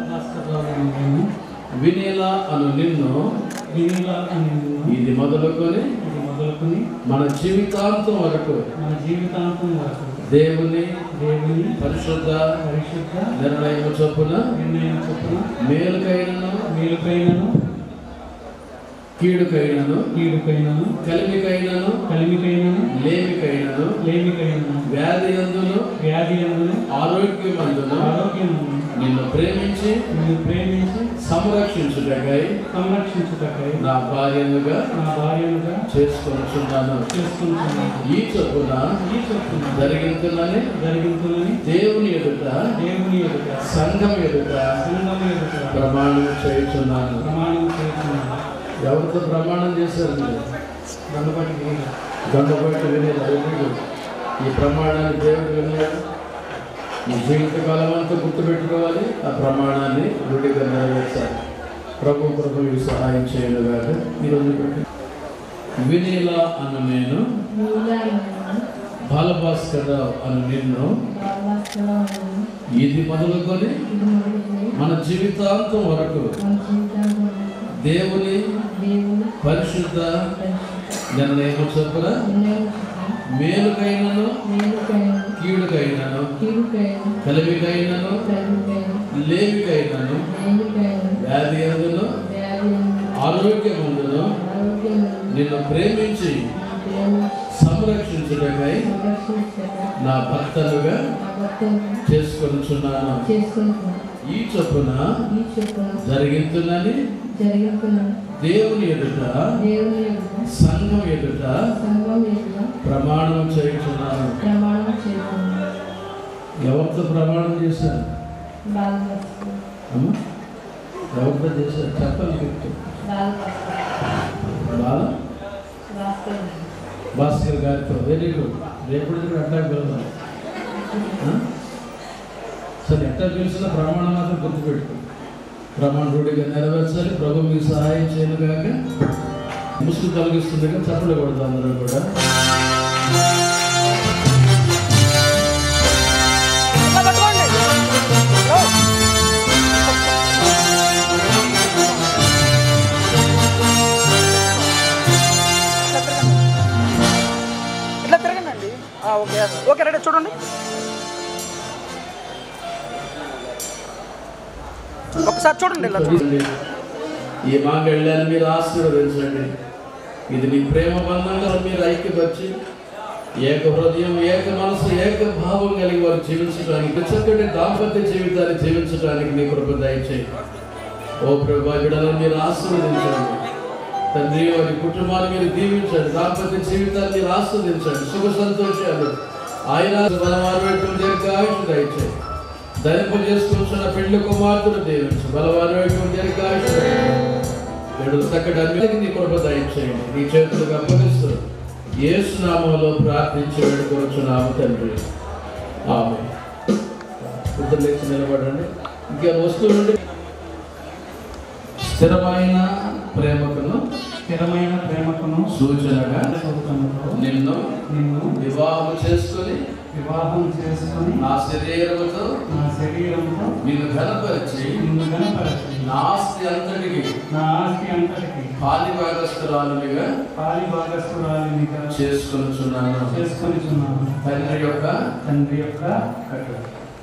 వినేల అను నిన్ను ఇది మొదలుకొని మొదలుకొని మన జీవితాంతం వరకు మన జీవితాంతం వరకు దేవుని దేవుని పరిశుద్ధ పరిశుద్ధ నిర్ణయం చొప్పున నిర్ణయం చొప్పున మేలుకైనను మేలుకైనను కీడుకైనను కీడుకైనను కలిమికైనను కలిమికైనను లేమికైనను లేమికైనను వ్యాధి అందును వ్యాధి అందును ఆరోగ్యమందును ఆరోగ్యమును నిన్ను ప్రేమించి నిన్ను ప్రేమించి సంరక్షించుటకై సంరక్షించుటకై నా భార్యనుగా నా భార్యనుగా చేసుకొనుచున్నాను చేసుకుంటున్నాను ఈ చొప్పున ఈ చొప్పున జరిగించునని జరిగించునని దేవుని ఎదుట దేవుని ఎదుట సంఘం ఎదుట సంఘం ఎదుట ప్రమాణం చేయుచున్నాను ప్రమాణం చేస్తున్నాను ఎవరితో ప్రమాణం చేశారు మీరు దండపట్టి వేయాలి. గండపట్టి వినేది ఈ ప్రమాణాన్ని దేవుడు విన్నాడు ఈ జీవితకాలం అంతా గుర్తుపెట్టుకోవాలి ఆ ప్రమాణాన్ని గుడిగా నెరవేర్చాలి ప్రభు ప్రభు మీకు సహాయం చేయను కాదు ఈరోజు వినీల అను నేను బాలభాస్కర్ రావు అను నిన్ను ఇది మొదలుకొని మన జీవితాంతం వరకు దేవుని పరిశుద్ధ నిర్ణయం చొప్పున మేలుకైనను కీడుకైనను కలిమికైనను లేమికైనను వ్యాధి అందును ఆరోగ్యముందును నిన్ను ప్రేమించి సంరక్షించుటకై నా భర్తలుగా చేసుకొనుచున్నాను ఈ చొప్పున జరిగించునని దేవుని ఎదుట సంఘం ఎదుట ప్రమాణం చేయుచున్నాను ఎవరితో ప్రమాణం చేశారు అమ్మా? ఎవరితో చేశారు చెప్పండి చెప్తూ బాల భాస్కర్ గారితో వెరీ గుడ్ రేపు కూడా అట్లా పిలవాలి ఆ? సరే ఎట్లా పిలిచినా ప్రమాణం మాత్రం గుర్తుపెట్టుకో ప్రమాణ రూఢిగా నెరవేర్చాలి ప్రభు మీకు సహాయం చేయను కాక ముసుగు కలిగిస్తుంది కానీ చప్పలు కొడతాం అందరూ కూడా ఇట్లా తిరగండి అండి ఓకే ఓకే రెడీ చూడండి ఒకసారి చూడండి ఇలా చూడండి ఈ మాంగళ్యాన్ని మీరు ఆశీర్వదించండి ఇది నీ ప్రేమ బంధంగా మీరు ఐక్యపరిచి ఏక హృదయం ఏక మనసు ఏక భావం కలిగి వారు జీవించడానికి చక్కటి దాంపత్య జీవితాన్ని జీవించడానికి నీ కృప దయచేయి ఓ ప్రభా బిడ్డలను మీరు ఆశీర్వదించండి తండ్రి వారి కుటుంబాన్ని మీరు దీవించండి దాంపత్య జీవితాన్ని మీరు ఆస్వాదించండి సుఖ సంతోషాలు ఆయన బలవారు దీర్ఘాయుషు దయచేయండి ధరింపు చేసుకుంటున్న పెళ్లి కుమార్తెను దీవించు బలవారు దీర్ఘాయుషు ఏడు చక్కటి అన్నిటికీ నీ కృప దయచేయండి నీ చేతులకు అప్పగిస్తూ యేసు నామంలో ప్రార్థించి వేడుకొచ్చున్నాము తండ్రి ఆమె ఇద్దరు లేచి నిలబడండి ఇంకా వస్తువులు ఉండి స్థిరమైన ప్రేమకును స్థిరమైన ప్రేమకును సూచనగా సూచనతో నిన్ను నిన్ను వివాహం చేసుకొని వివాహం చేసుకొని నా శరీరముతో నా శరీరంతో నిన్ను ఘనపరిచి నిన్ను గణపరచి నా ఆస్తి అంతటికి నా ఆస్తి అంతటికి పాలి భాగస్థురాలునిగా పాలి భాగస్థురాలినిగా చేసుకొనుచున్నాను చేసుకొనిచున్నాను తండ్రి యొక్క తండ్రి యొక్క కట్టడ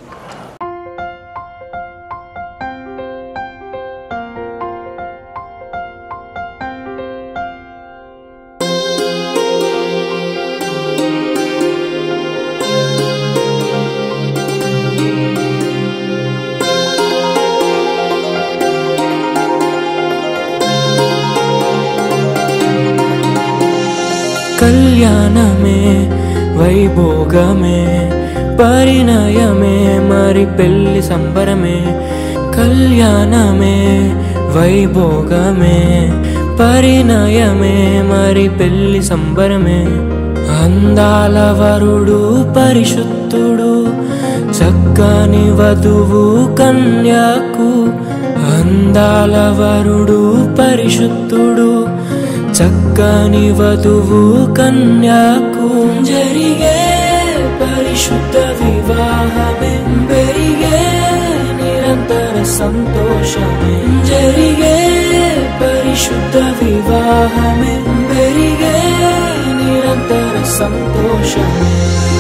కళ్యాణమే వైభోగమే పరిణయమే మరి పెళ్లి సంబరమే కళ్యాణమే వైభోగమే పరిణయమే మరి పెళ్లి సంబరమే అందాల వరుడు పరిశుద్ధుడు చక్కని వధువు కన్యాకు అందాల వరుడు పరిశుద్ధుడు చక్కని వధువు కన్యాకు జరిగే పరిశుద్ధ వివాహమే పెరిగే నిరంతర సంతోషమే జరిగే పరిశుద్ధ వివాహమే పెరిగే నిరంతర సంతోషమే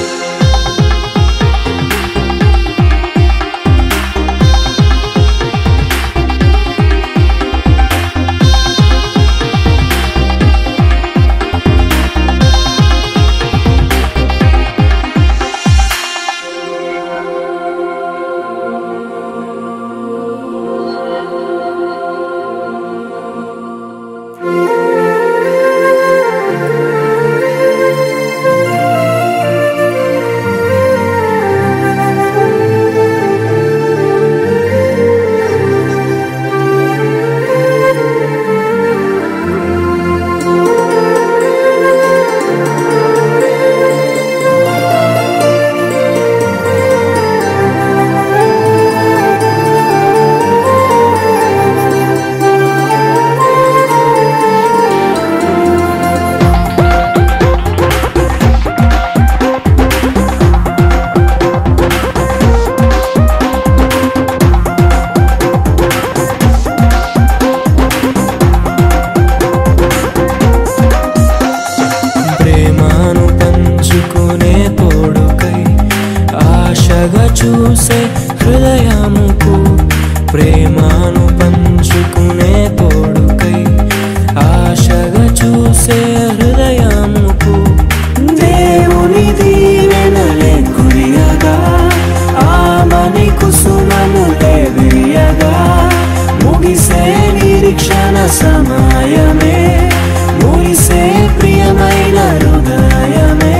ప్రేమను పంచుకునే తోడుకై ఆశగా చూసే హృదయముకు ప్రేమను పంచుకునే తోడుకై ఆశగా చూసే హృదయముకు దేవుని దీవెనలే కురియగా ఆమని కుసుమనులే విరియగా ముగిసే నిరీక్షణ సమయమే ముగిసే ప్రియమైన హృదయమే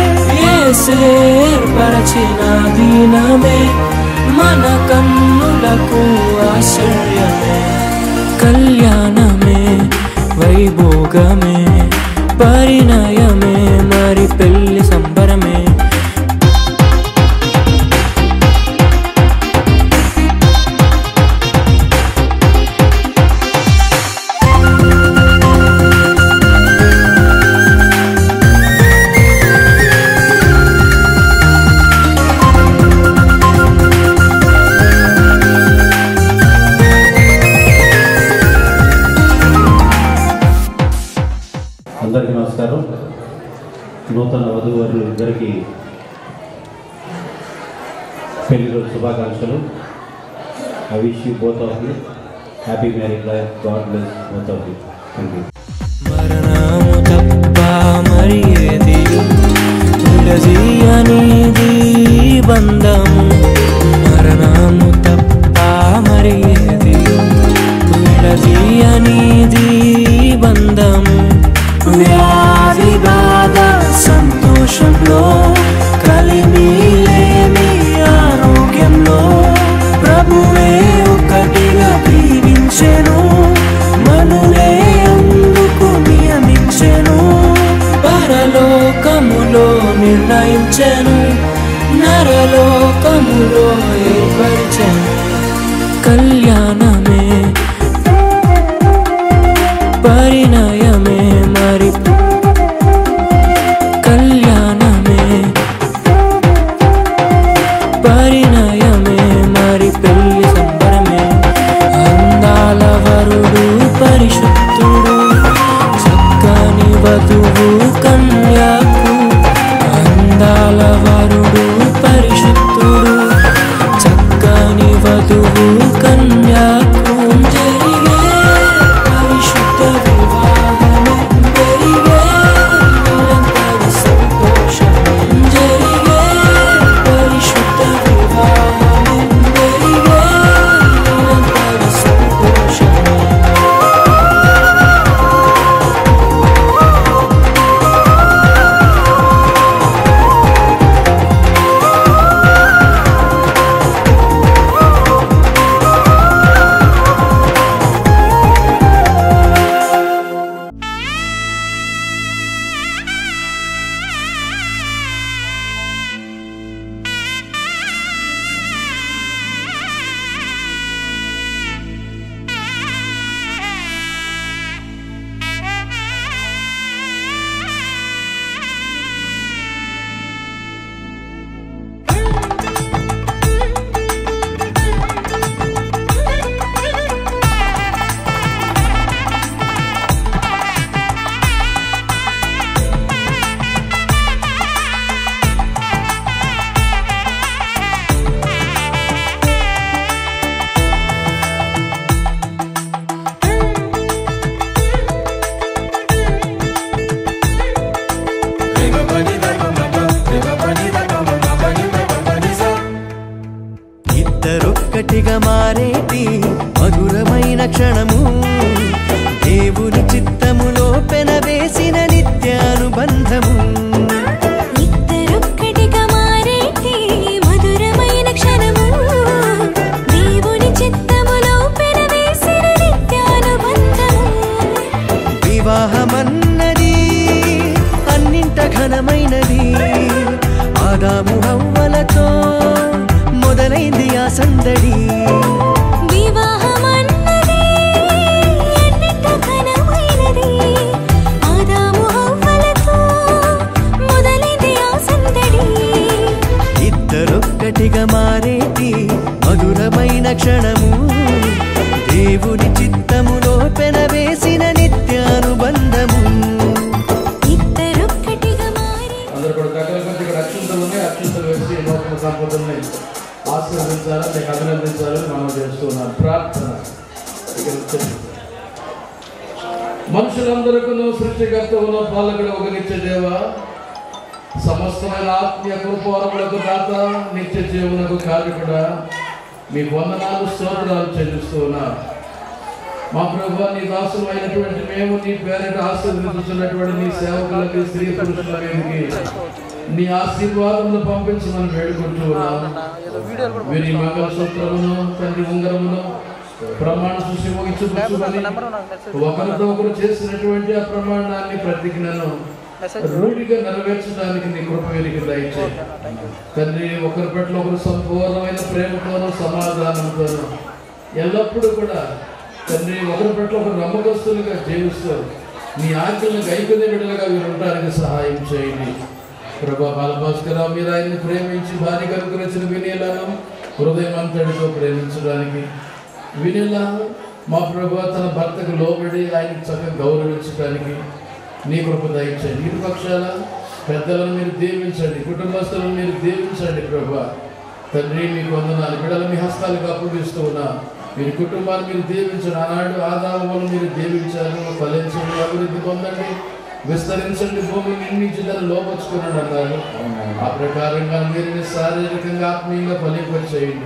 ఏర్పరచిన దీనమే మన కన్నులకు ఆశ్చర్యమే కళ్యాణమే వైభోగమే పరిణయమే మరి పెళ్లి సంబరమే అందరికీ నమస్కారం నూతన వధువరులు ఇద్దరికి పెళ్లి రోజు శుభాకాంక్షలు I wish you both of you happy married life God bless both of you thank you మరణము తప్ప మరి ఏది తులసి అనేది బంధము మరణము తప్ప మరి ఏది తులసి అనేది బంధము బంధము వ్యాధి బాధ సంతోషంలో కలిమిలేమి ఆరోగ్యంలో ప్రభువే ఒకటిగా దీవించెను మనులే అందుకు నియమించెను పరలోకములో నిర్ణయించెను నరలోకములో ఏర్పరిచెను కళ్యాణమే పరిణయమే మరి కళ్యాణమే పరిణయమే మరి పెళ్లి సంబరమే అందాల వరుడు పరిశుద్ధుడు చక్కని వధువు కన్యాకు అందాల వరుడు పరిశుద్ధుడు చక్కని వధువు కన్యాకు జరిగే పరిశుద్ధ వివాహమే జరిగే నిరంతర సంతోషమే జరిగే పరిశుద్ధ వివాహమే జరిగే నిరంతర సంతోషమే ఇద్దరొక్కటిగా మారేటి మధురమైన క్షణము దేవుని చిత్తములో పెనవేసిన నిత్యానుబంధము ఇద్దరొక్కటిగా మారేటి మధురమైన క్షణము దేవుని చిత్తములో పెనవేసిన నిత్యానుబంధము వివాహమన్నది అన్నింట ఘనమైనది ఆదాము హవ్వలతో మొదలైంది ఆ సందడి వివాహమన్నది ఎన్నింట ఘనమైనది ఆదాము హవ్వలతో మొదలైంది ఆ సందడి ఇద్దరొక్కటిగా మారేటి మధురమైన క్షణము దేవుని చిత్తములో పెనవేసిన నిత్యానుబంధము ఇద్దరొక్కటిగా మారి అందరూ కూడా దగ్గర కొంచెం ఇక్కడ అక్షంతలు ఉన్నాయి అక్షంతలు వేసి నూతన సంపదల్ని ఆశీర్వదించాలని మీకు అభినందించాలని మనం చేస్తున్నాం ప్రార్థన ఇక్కడ కూర్చోండి. మనుషులందరికీ సృష్టికర్తవును పాలకుడు ఒక నిత్య దేవ సమస్తమైన ఆత్మీయ కృపవరములకు దాత నిత్య జీవనకు కారకుడా మీ వందనాలు స్తోత్రాలు చెల్లిస్తున్నా మా ప్రభు నీ దాసులు అయినటువంటి మేము నీ పేరిట ఆశీర్వదించుతున్నటువంటి నీ సేవకులకి స్త్రీ పురుషుల మీదకి నీ ఆశీర్వాదములు పంపించమని వేడుకుంటున్నాం వీరి మంగళసూత్రమును తండ్రి ఉంగరమును ప్రమాణ సృష్టి ముగించి పుచ్చుకొని ఒకరితో ఒకరు చేసినటువంటి ఆ ప్రమాణాన్ని ప్రతిజ్ఞను రూఢిగా నెరవేర్చడానికి నీ కృప వీరికి దయచేయి తండ్రి ఒకరి పట్ల ఒకరు సంపూర్ణమైన ప్రేమతోనూ సమాధానంతోనూ ఎల్లప్పుడూ కూడా తండ్రి ఒకరి పట్ల ఒకరు నమ్మకస్తులుగా జీవిస్తూ నీ ఆజ్ఞలను గైకునే బిడ్డలుగా వీరు ఉండడానికి సహాయం చేయండి ప్రభా బాలభాస్కర మీరు ఆయన్ని ప్రేమించి భార్య కనుకరించిన వినీలను హృదయం అంతటితో ప్రేమించడానికి వినీల మా ప్రభు తన భర్తకు లోబడి ఆయనకి చక్కగా గౌరవించడానికి నీ కృప దయచండి ఇరు పక్షాల పెద్దలను మీరు దీవించండి కుటుంబస్తులను మీరు దీవించండి ప్రభా తండ్రి మీకు వందనాలు బిడ్డలు మీ హస్తాలకు అప్పగిస్తూ ఉన్నా మీరు కుటుంబాన్ని మీరు దీవించండి ఆనాడు ఆదాములను మీరు దీవించారు ఫలించండి అభివృద్ధి పొందండి విస్తరించండి భూమి నిర్మించి దాన్ని లోపరుచుకున్నాడు అన్నారు ఆ ప్రకారంగా మీరు శారీరకంగా ఆత్మీయంగా ఫలింపచేయండి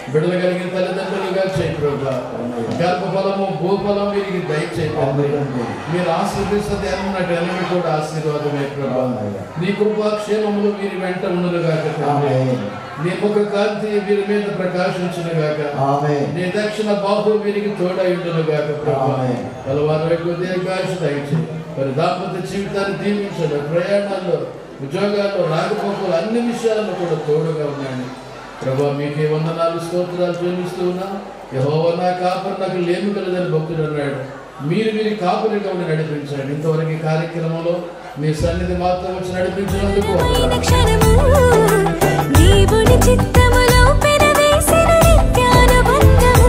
బిడ్డలు కలిగిన తల్లిదండ్రులుగా చేయి ప్రభా గర్భఫలము భూఫలం వీరికి దయచేయి తండ్రి. మీరు ఆశీర్వదిస్తుంది అన్నట్టు అన్ని కూడా ఆశీర్వాదమే ప్రభా నీ కృపా క్షేమములు వీరి వెంట ఉండునుగాక తండ్రి నీ ముఖ కాంతి వీరి మీద ప్రకాశించునుగాక నీ దక్షిణ బాహు వీరికి తోడై ఉండునుగాక ప్రభా పలవారు ఎక్కువ దీర్ఘాయుష దయచేయి మరి దాంపత్య జీవితాన్ని దీవించండి ప్రయాణాల్లో ఉద్యోగాల్లో రాకపోకలు అన్ని విషయాల్లో కూడా తోడుగా ఉండండి ప్రభా మీకే వందనాలు స్తోత్రాలు చెల్లిస్తూ ఉన్నా యెహోవా నా కాపరి నాకు లేమి కలదని భక్తుడు అన్నాడు మీరు మీరు కాపరిగా ఉండి నడిపించండి ఇంతవరకు ఈ కార్యక్రమంలో మీ సన్నిధి మాత్రం వచ్చి నడిపించినందుకు వందనాలు. దేవుని చిత్తములో పెనవేసిన నిత్యానుబంధము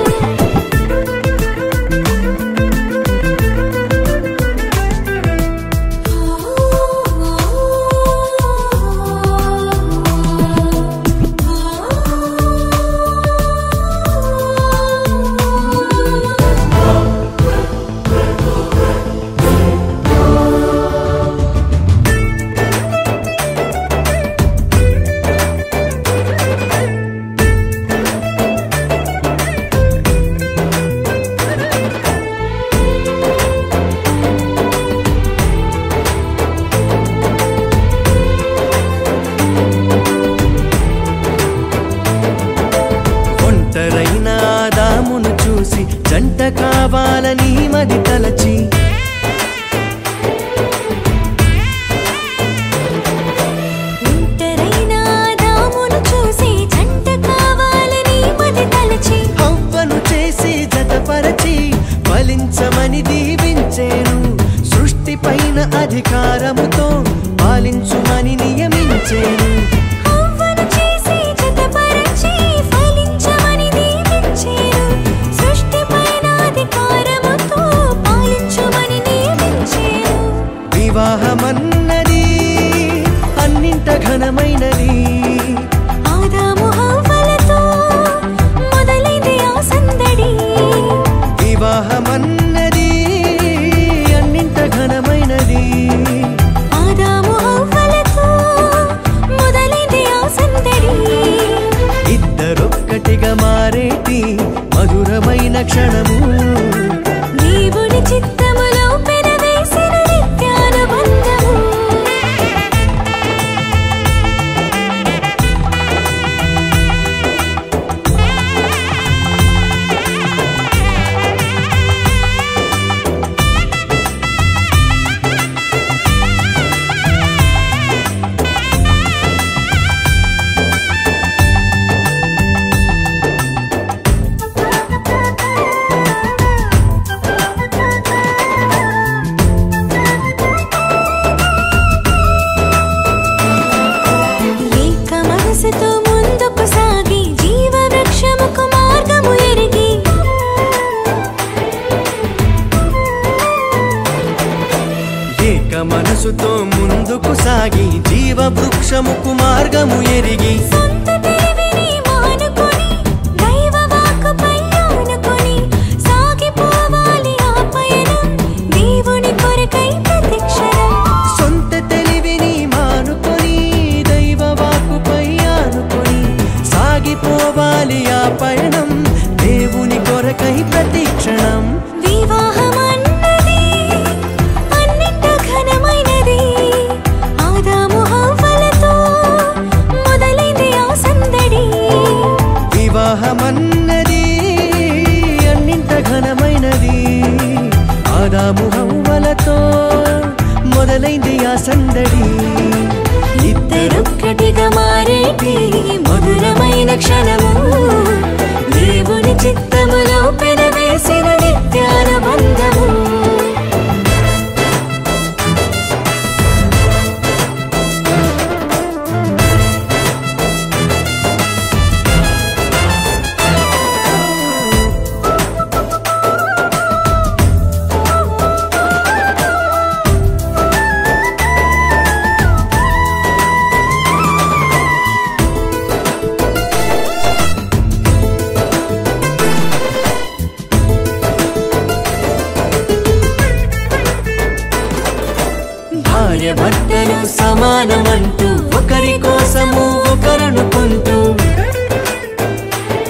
ఒంటరైన ఆదామును చూసి జంట కావాలని మది తలచి ఒంటరైన ఆదామును చూసి జంట కావాలని మది తలచి హవ్వను చేసి జతపరచి ఫలించమని దీవించేను సృష్టి పైన అధికారముతో పాలించుమని నియమించేను హవ్వను చేసి జతపరచి ఫలించమని దీవించేను సృష్టిపైన అధికారముతో పాలించుమని నియమించేను వివాహమన్నది అన్నింట ఘనమైనది ఆదాము హవ్వలతో మొదలైంది ఆ సందడి వివాహమన్నది అన్నింట ఘనమైనది ఆదాము హవ్వలతో మొదలైంది ఆ సందడి ఇద్దరొక్కటిగా మారేటి మధురమైన క్షణము దేవుని చిత్తములో పెనవేసిన నిత్యానుబంధము ఏక మనసుతో ముందుకు సాగి జీవ వృక్షముకు మార్గము ఎరిగి ఏక మనసుతో ముందుకు సాగి జీవ వృక్షముకు మార్గము ఎరిగి సొంత తెలివిని మానుకొని దైవ వాక్కుపై ఆనుకొని సాగిపోవాలి ఆ పయనం దేవుని కొరకై ప్రతిక్షణం సొంత తెలివిని మానుకొని దైవ వాక్కుపై ఆనుకొని సాగిపోవాలి ఆ పయనం దేవుని కొరకై ప్రతిక్షణం వివాహమన్నది అన్నింట ఘనమైనది ఆదాము హవ్వలతో మొదలైంది ఆ సందడి వివాహమన్నది అన్నింట ఘనమైనది ఆదాము హవ్వలతో మొదలైంది ఆ సందడి ఇద్దరొక్కటిగా మారేటి మధురమైన క్షణము దేవుని చిత్తములో పెనవేసిన నిత్యానుబంధము భార్య భర్తలు సమానమంటూ ఒకరి కోసము ఒకరనుకుంటూ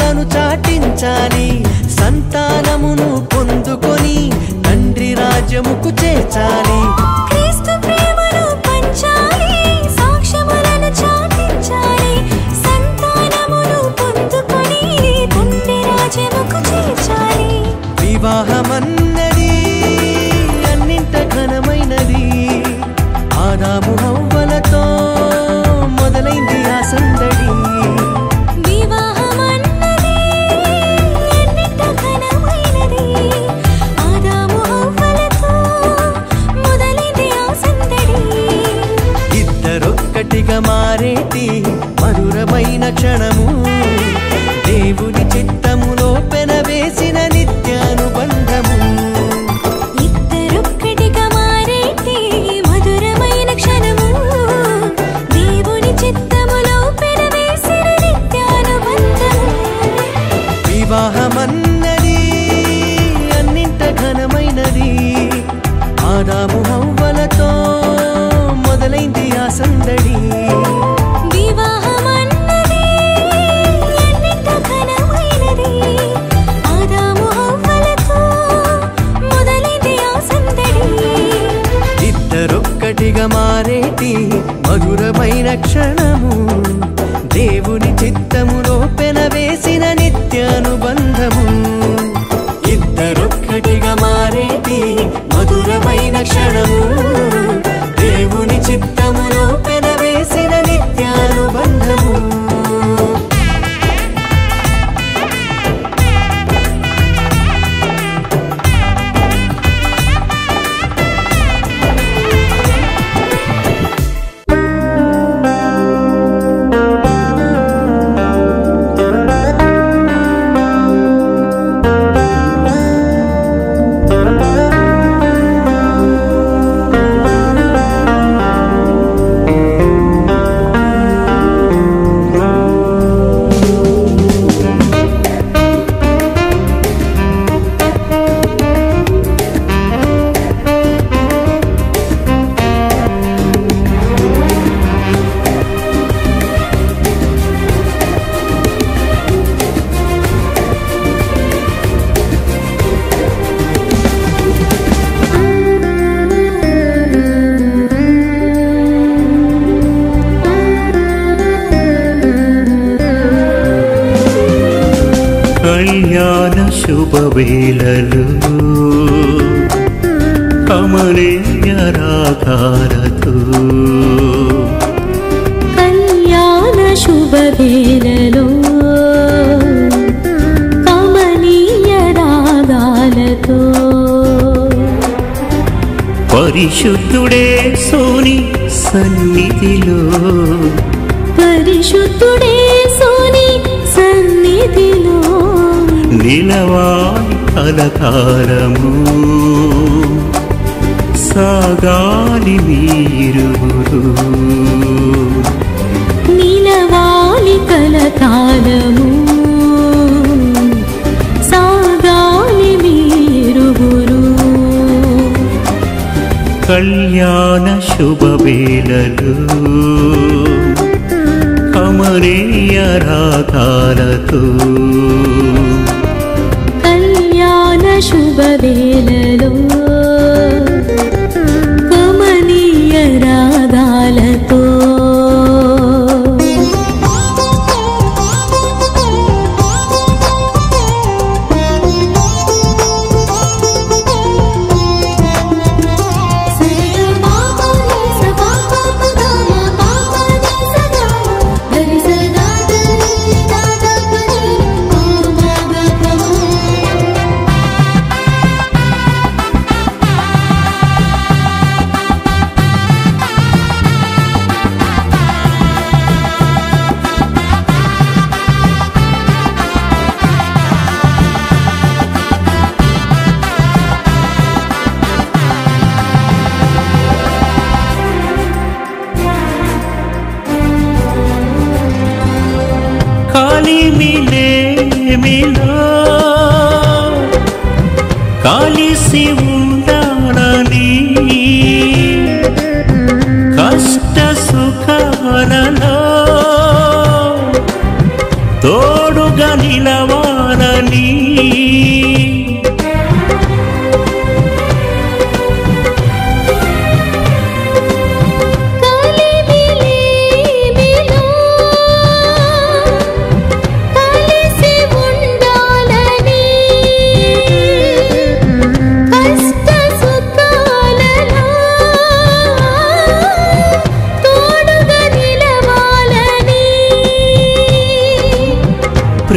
ప్రేమను చాటించాలి సంతానమును పొందుకొని తండ్రి రాజ్యముకు చేర్చాలి క్రీస్తు ప్రేమను పంచాలి సాక్ష్యములను చాటించాలి సంతానమును పొందుకొని తండ్రి రాజ్యముకు చేర్చాలి వివాహమన్నది అన్నింట ఘనమైనది ఆదాము హవ్వలతో మొదలైంది ఆ సందడి వివాహమన్నది ఎన్నింట ఘనమైనది ఆదాము హవ్వలతో మొదలైంది ఆ సందడి ఇద్దరొక్కటిగా మారేటి మధురమైన క్షణము దేవుని చిత్తములో పెనవేసిన నిత్యానుబంధము ఇద్దరొక్కటిగా మారేటి మధురమైన క్షణము దేవుని చిత్తములో పెనవేసిన నిత్యానుబంధము వివాహమన్నది అన్నింట ఘనమైనది ఆదాము హవ్వలతో మొదలైంది ఆ సందడి వివాహమన్నది ఎన్నింట ఘనమైనది ఆదాము హవ్వలతో మొదలైంది ఆ సందడి ఇద్దరొక్కటిగా మారేటి మధురమైన క్షణము దేవుని చిత్తములో పెనవేసిన నిత్యానుబంధము ఇద్దరొక్కటిగా మారేటి మధురమైన క్షణము దేవుని చిత్తములో పెనవేసిన నిత్యానుబంధము కళ్యాణ శుభవేళలు కమనీయ రాగాలతో కళ్యాణ శుభవేళలో కమనీయ రాగాలతో పరిశుద్ధుడే సోని సన్నిధిలో పరిశుద్ధుడే సోని సన్నిధిలో నిలవాయి కలకాలము సాగాలి మీరువురు నిలవాలి కలకాలము సాగాలి మీరుగురు కళ్యాణ శుభవేళలు కమనీయ రాగాలతో కళ్యాణ శుభవేళలో కమనీయ రాగాలతో కలిమిలేమిలో కలిసి ఉండాలని కష్ట సుఖాలలో తోడుగా నిలవ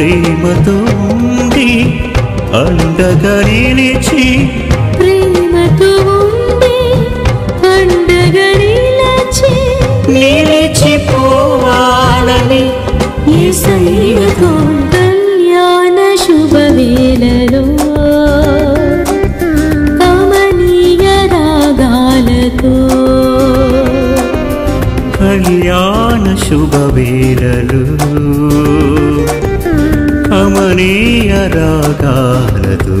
ప్రేమతో ఉండి అండగా నిలిచి ప్రేమతో ఉండి పండగ నిలచి నిలిచిపోవాలని యేసయ్యతో కళ్యాణ శుభవేళలో కమనీయ రాగాలతో కళ్యాణ శుభవేళలు కమనీయ రాగాలతో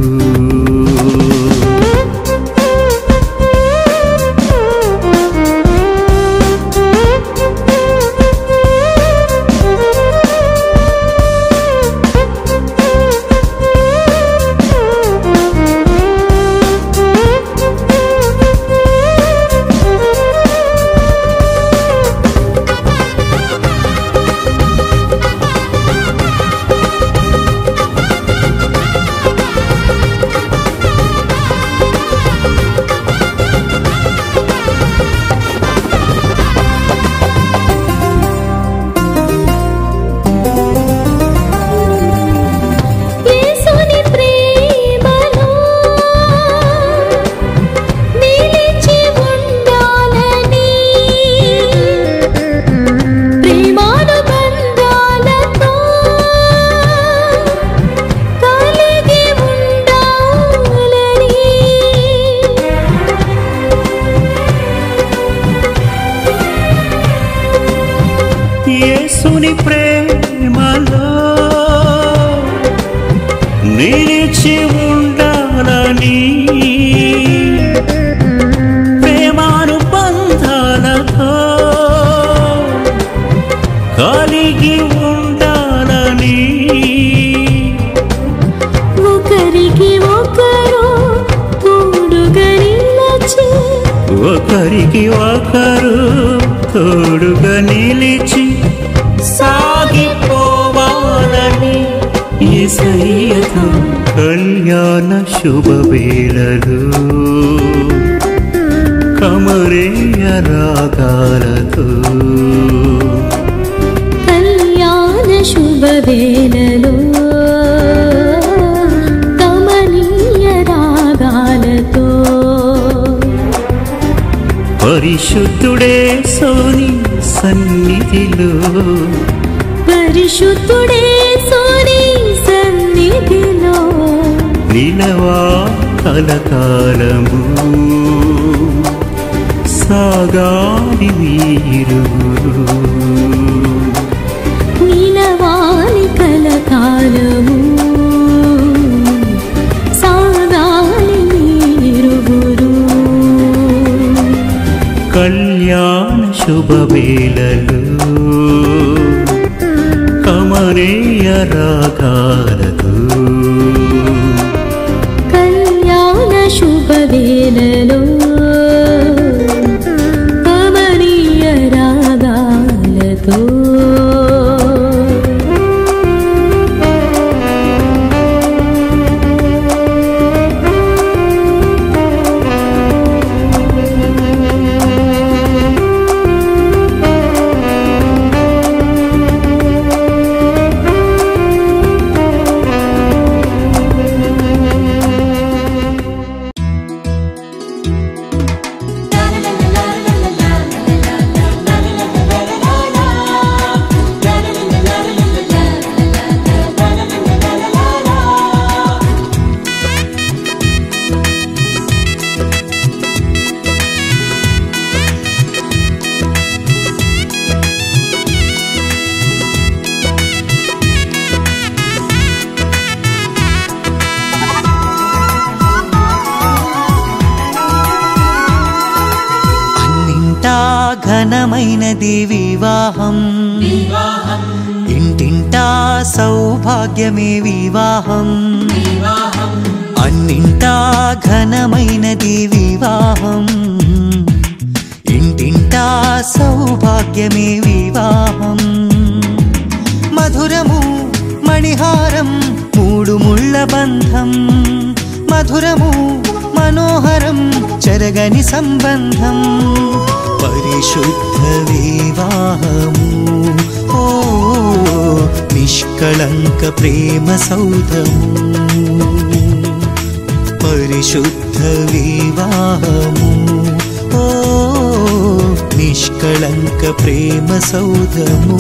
యేసుని ప్రేమలో నిలిచి ఉండాలని ప్రేమానుబంధాలతో కలిగి ఉండాలని యేసుని ప్రేమలో నిలిచి ఉండాలని ప్రేమానుబంధాలతో కలిగి ఉండాలని ఒకరికి ఒకరు తోడుగా నిలచి ఒకరికి ఒకరు తోడుగా నిలిచి సాగిపోవాలని యేసయ్యతో కళ్యాణ శుభవేళలు కమరేయ రాగాలతో కళ్యాణ శుభవేళలో కమనీయ రాగాలతో పరిశుద్ధుడే సోని సన్నిధిలో పరిశుద్ధుడే సోని సన్నిధిలో నిలవా కలకాలము సాగాలి వీరువురు నిలవాలి కలకాలము సాగాలి మీరువురు కళ్యాణ శుభవేళలు కమరేయ రాగాలతో కళ్యాణ శుభవేళలో కమనీయ రాగాలతో అన్నింటా ఘనమైనది వివాహం ఇంటింటా సౌభాగ్యమే వివాహం అన్నింటా ఘనమైనది వివాహం ఇంటింటా సౌభాగ్యమే వివాహం మధురము మణిహారం మూడు ముళ్ళ బంధం మధురము మనోహరం చెరగని సంబంధం పరిశుద్ధ వివాహము ఓ నిష్కళంక ప్రేమ సౌధము పరిశుద్ధ వివాహము ఓ నిష్కళంక ప్రేమ సౌధము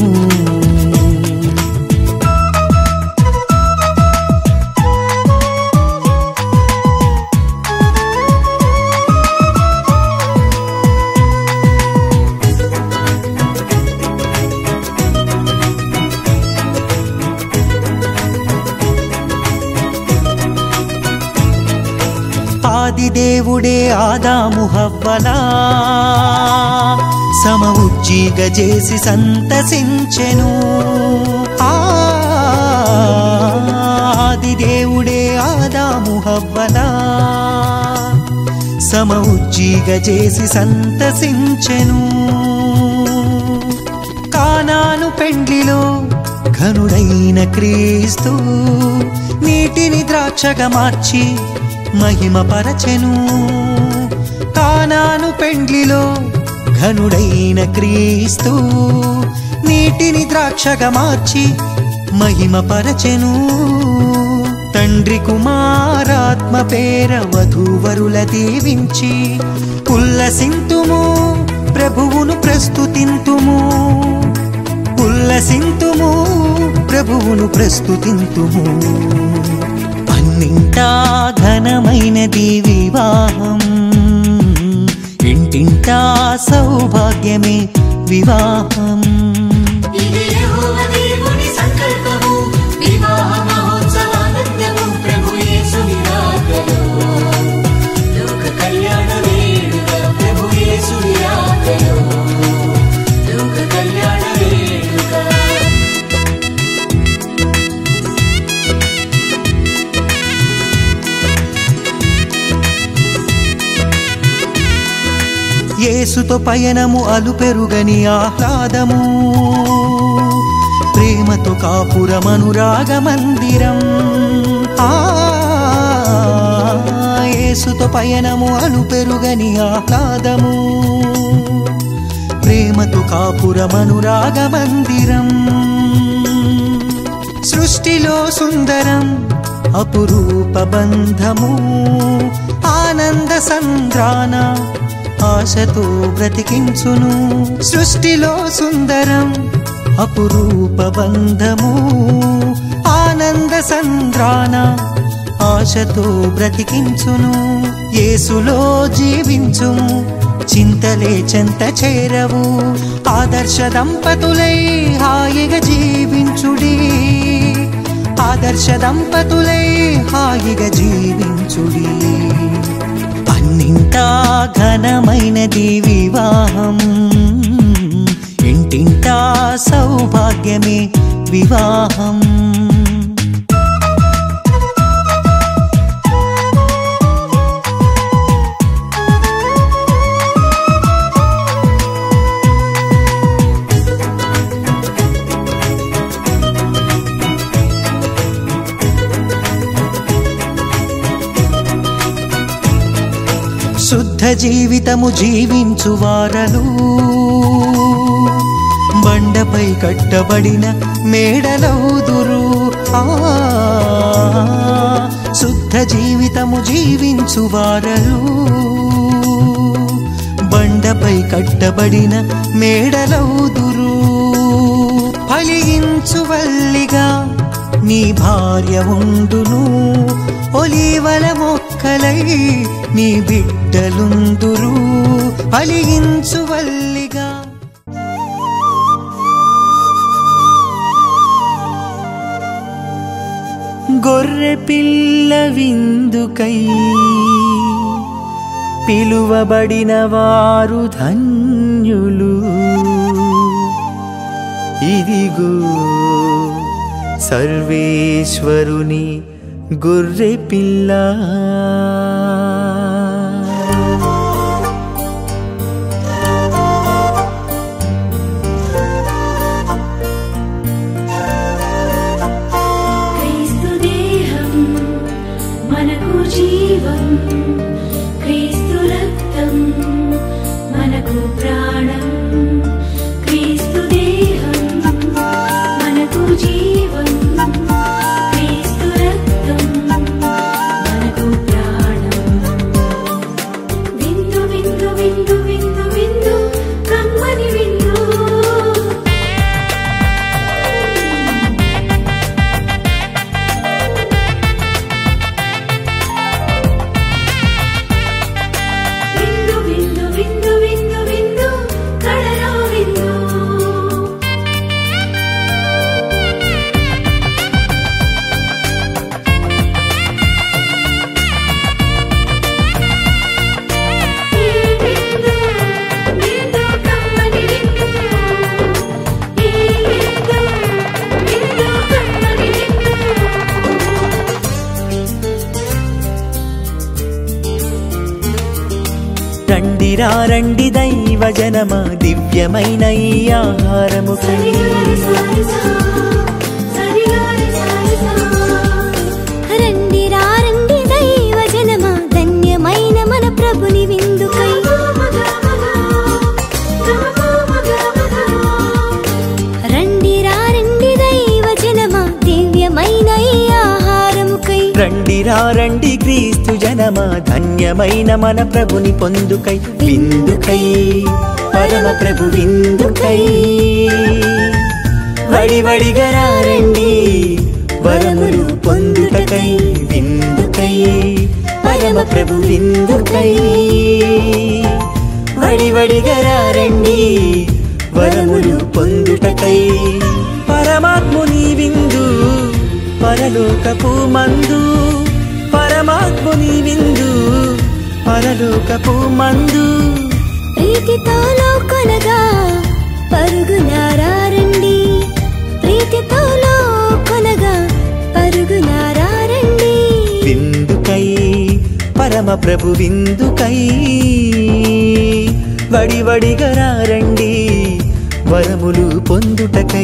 ఆదిదేవుడే ఆదాము హవ్వలా సమ ఉజ్జీగ చేసి సంతసించెను ఆ, ఆదిదేవుడే ఆదాము హవ్వలా సమ ఉజ్జీగ చేసి సంతసించెను కానాను పెండ్లిలో ఘనుడైన క్రీస్తు నీటిని ద్రాక్షగా మార్చి మహిమ పరచెను కానాను పెండ్లిలో ఘనుడైన క్రీస్తు నీటిని ద్రాక్షగా మార్చి మహిమ పరచెను తండ్రి కుమారాత్మ పేర వధూవరుల దీవించి ఉల్లసింతుము ప్రభువును ప్రస్తుతింతుము ఉల్లసింతుము ప్రభువును ప్రస్తుతింతుము అన్నింటా ఘనమైనది వివాహం ఇంటింటా సౌభాగ్యమే వివాహం ఇది యెహోవా దేవుని సంకల్పము వివాహ మహోత్సవానందము ప్రభు యేసుని రాకలో లోక కళ్యాణ వేడుక ప్రభు యేసుని రాకలో లోక కళ్యాణ వేడుక యేసుతో పయనము అలుపెరుగని ఆహ్లాదము ప్రేమతో కాపురమనురాగ మందిరం ఆ యేసుతో పయనము అలుపెరుగని ఆహ్లాదము ప్రేమతో కాపురమనురాగ మందిరం సృష్టిలో సుందరం అపురూప బంధము ఆనంద సంద్రాన ఆశతో బ్రతికించును సృష్టిలో సుందరం అపురూప బంధము ఆనంద సంద్రాన ఆశతో బ్రతికించును యేసులో జీవించుము చింతలే చెంత చేరవు ఆదర్శ దంపతులై హాయిగా జీవించుడి ఆదర్శ దంపతులై హాయిగా జీవించుడి అన్నింటా ఘనమైనది వివాహం ఇంటింటా సౌభాగ్యమే వివాహం శుద్ధ జీవితము జీవించు వారలు బండపై కట్టబడిన మేడలౌదురు ఆ శుద్ధ జీవితము జీవించు వారలు బండపై కట్టబడిన మేడలౌదురు ఫలించు వల్లిగా నీ భార్య ఉండును ఒలీవల మొక్కలై నీ బిడ్డలుందురు ఫలించు వల్లిగా గొర్రె పిల్ల విందుకై పిలువబడిన వారు ధన్యులు ఇదిగో సర్వేశ్వరుని గొర్రె పిల్ల క్రీస్తు దేహం మనకు జీవం క్రీస్తు రక్తం మనకు ప్రాణం క్రీస్తు దేహం మనకు జీవం రండిరా రండి దైవ జనమ దివ్యమైన ఈ ఆహారముకై రండి రా రండి దైవ జనమా ధన్యమైన మన ప్రభుని విందుకై రండి రా రండి దైవ జనమా దివ్యమైన ఈ ఆహారముకై రండిరా రండి క్రీస్తు జనమ ధన్యమైన మన ప్రభుని పొందుకై విందుకై పరమ ప్రభు విందుకై వడి వడిగరా రండి వరములు పొందుటకై విందుకై పరమ ప్రభు విందుకై వడి వడిగరా రండి వరములు పొందుటకై పరమాత్ముని విందు పరలోకపు మందు పరమాత్ముని విందు పరలోకపు మందు ప్రీతితో కొనగా పరుగునారా రండి ప్రీతితో కొనగా పరుగునారా రండి విందుకై పరమ ప్రభు విందుకై వడి వడిగరా రండి వరములు పొందుటకై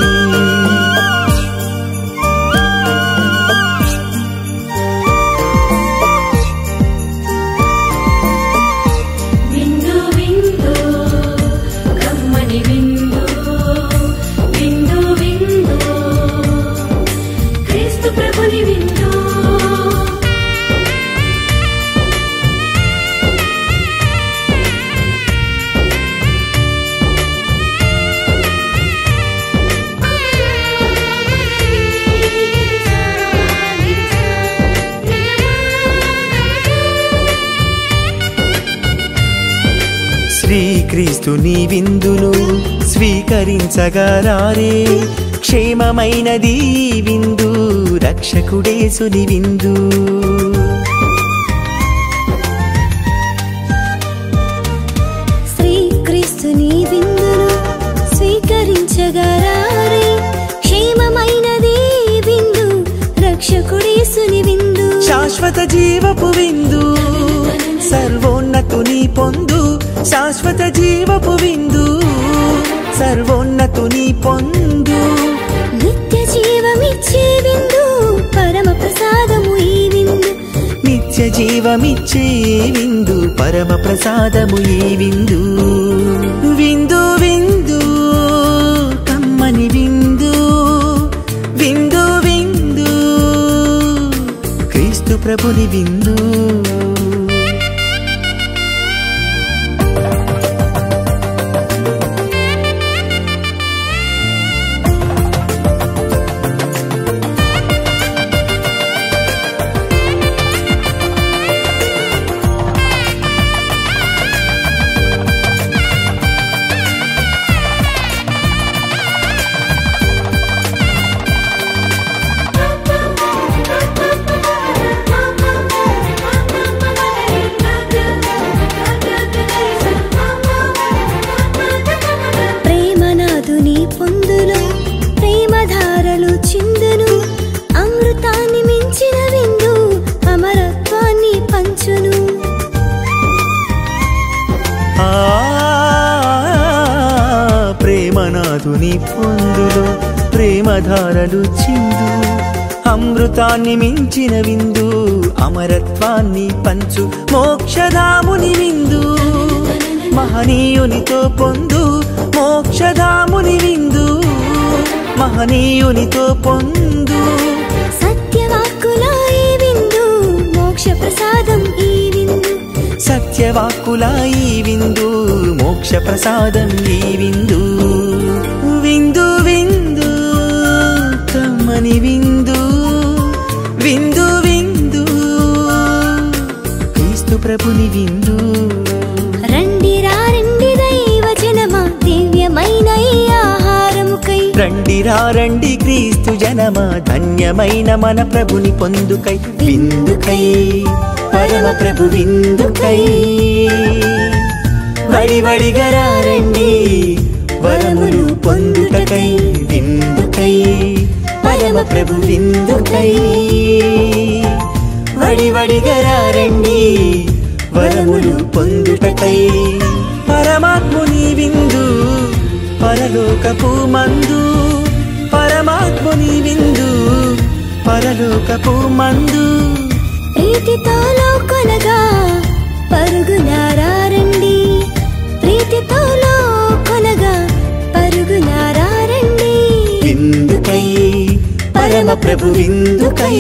విందు విందు కమ్మని విందు విందు విందు క్రీస్తు ప్రభుని విందు శ్రీక్రీస్తుని విందును స్వీకరించగరారే క్షేమమైనది ఈ విందు రక్షకుడేసుని విందు శ్రీక్రీస్తుని విందును స్వీకరించగరారే క్షేమమైనది ఈ విందు రక్షకుడేసుని విందు శాశ్వత జీవపు విందు సర్వోన్నతుని పొందు శాశ్వత జీవపు విందు సర్వోన్నతుని పొందు నిత్య జీవమిచ్చే విందు పరమ ప్రసాదము ఈ విందు నిత్య జీవమిచ్చే విందు పరమ ప్రసాదము ఈ విందు విందు విందు కమ్మని విందు విందు విందు క్రీస్తు ప్రభుని విందు ప్రేమనాథుని పొందును ప్రేమధారలు చిందును అమృతాన్ని మించిన విందు అమరత్వాన్ని పంచును ఆ ప్రేమనాథుని పొందులో ప్రేమధారలు చిందు అమృతాన్ని మించిన విందు అమరత్వాన్ని పంచు మోక్షధాముని విందు మహనీయునితో పొందు మోక్షధాముని విందు మహనీయునితో పొందు సత్యవాక్కుల ఈ విందు మోక్ష ప్రసాదం ఈ విందు సత్యవాక్కులా ఈ విందు మోక్ష ప్రసాదం ఈ విందు విందు విందు కమ్మని విందు విందు విందు క్రీస్తు ప్రభుని విందు రండి రా రండి దైవ జనమా దివ్యమైన ఈ ఆహారముకై రండిరా రండి క్రీస్తు జనమ ధన్యమైన మన ప్రభుని పొందుకై విందుకై పరమ ప్రభు విందుకై వడి వడిగరా రండి వరములు పొందుటకై విందుకై పరమ ప్రభు విందుకై వడి వడిగరా రండి వరములు పొందుటకై పరలోకపు మందు పరమాత్ముని విందు పరలోకపు మందు ప్రీతితో కొనగా పరుగునారండి ప్రీతితో కొనగా పరుగునారండి విందుకై పరమ ప్రభు విందుకై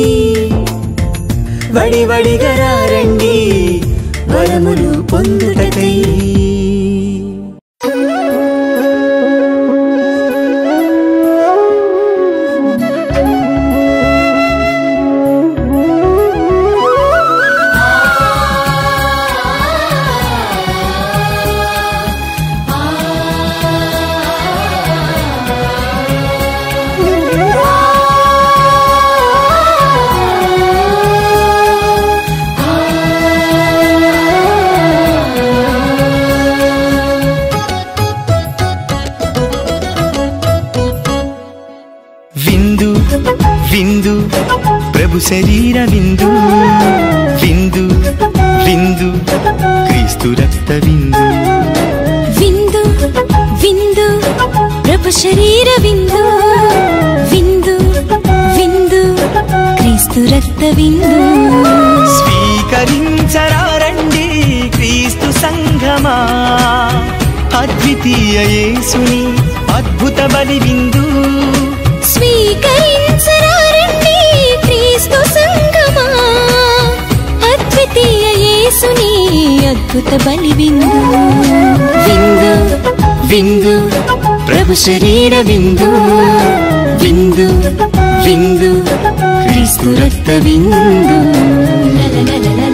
వడి వడిగా రండి వరములు పొందుటకై విందు విందు ప్రభు శరీర విందు విందు విందు క్రీస్తు రక్త విందు విందు విందు ప్రభు శరీర విందు విందు విందు క్రీస్తు రక్త విందు స్వీకరించరారండి క్రీస్తు సంఘమా అద్వితీయ యేసుని అద్భుత బలి విందు స్వీకరించరారండి క్రీస్తు సంగమా అద్వితీయ యేసుని అద్భుత బలి విందు విందు విందు ప్రభు శరీర విందు విందు విందు క్రీస్తు రక్త విందు లలలలల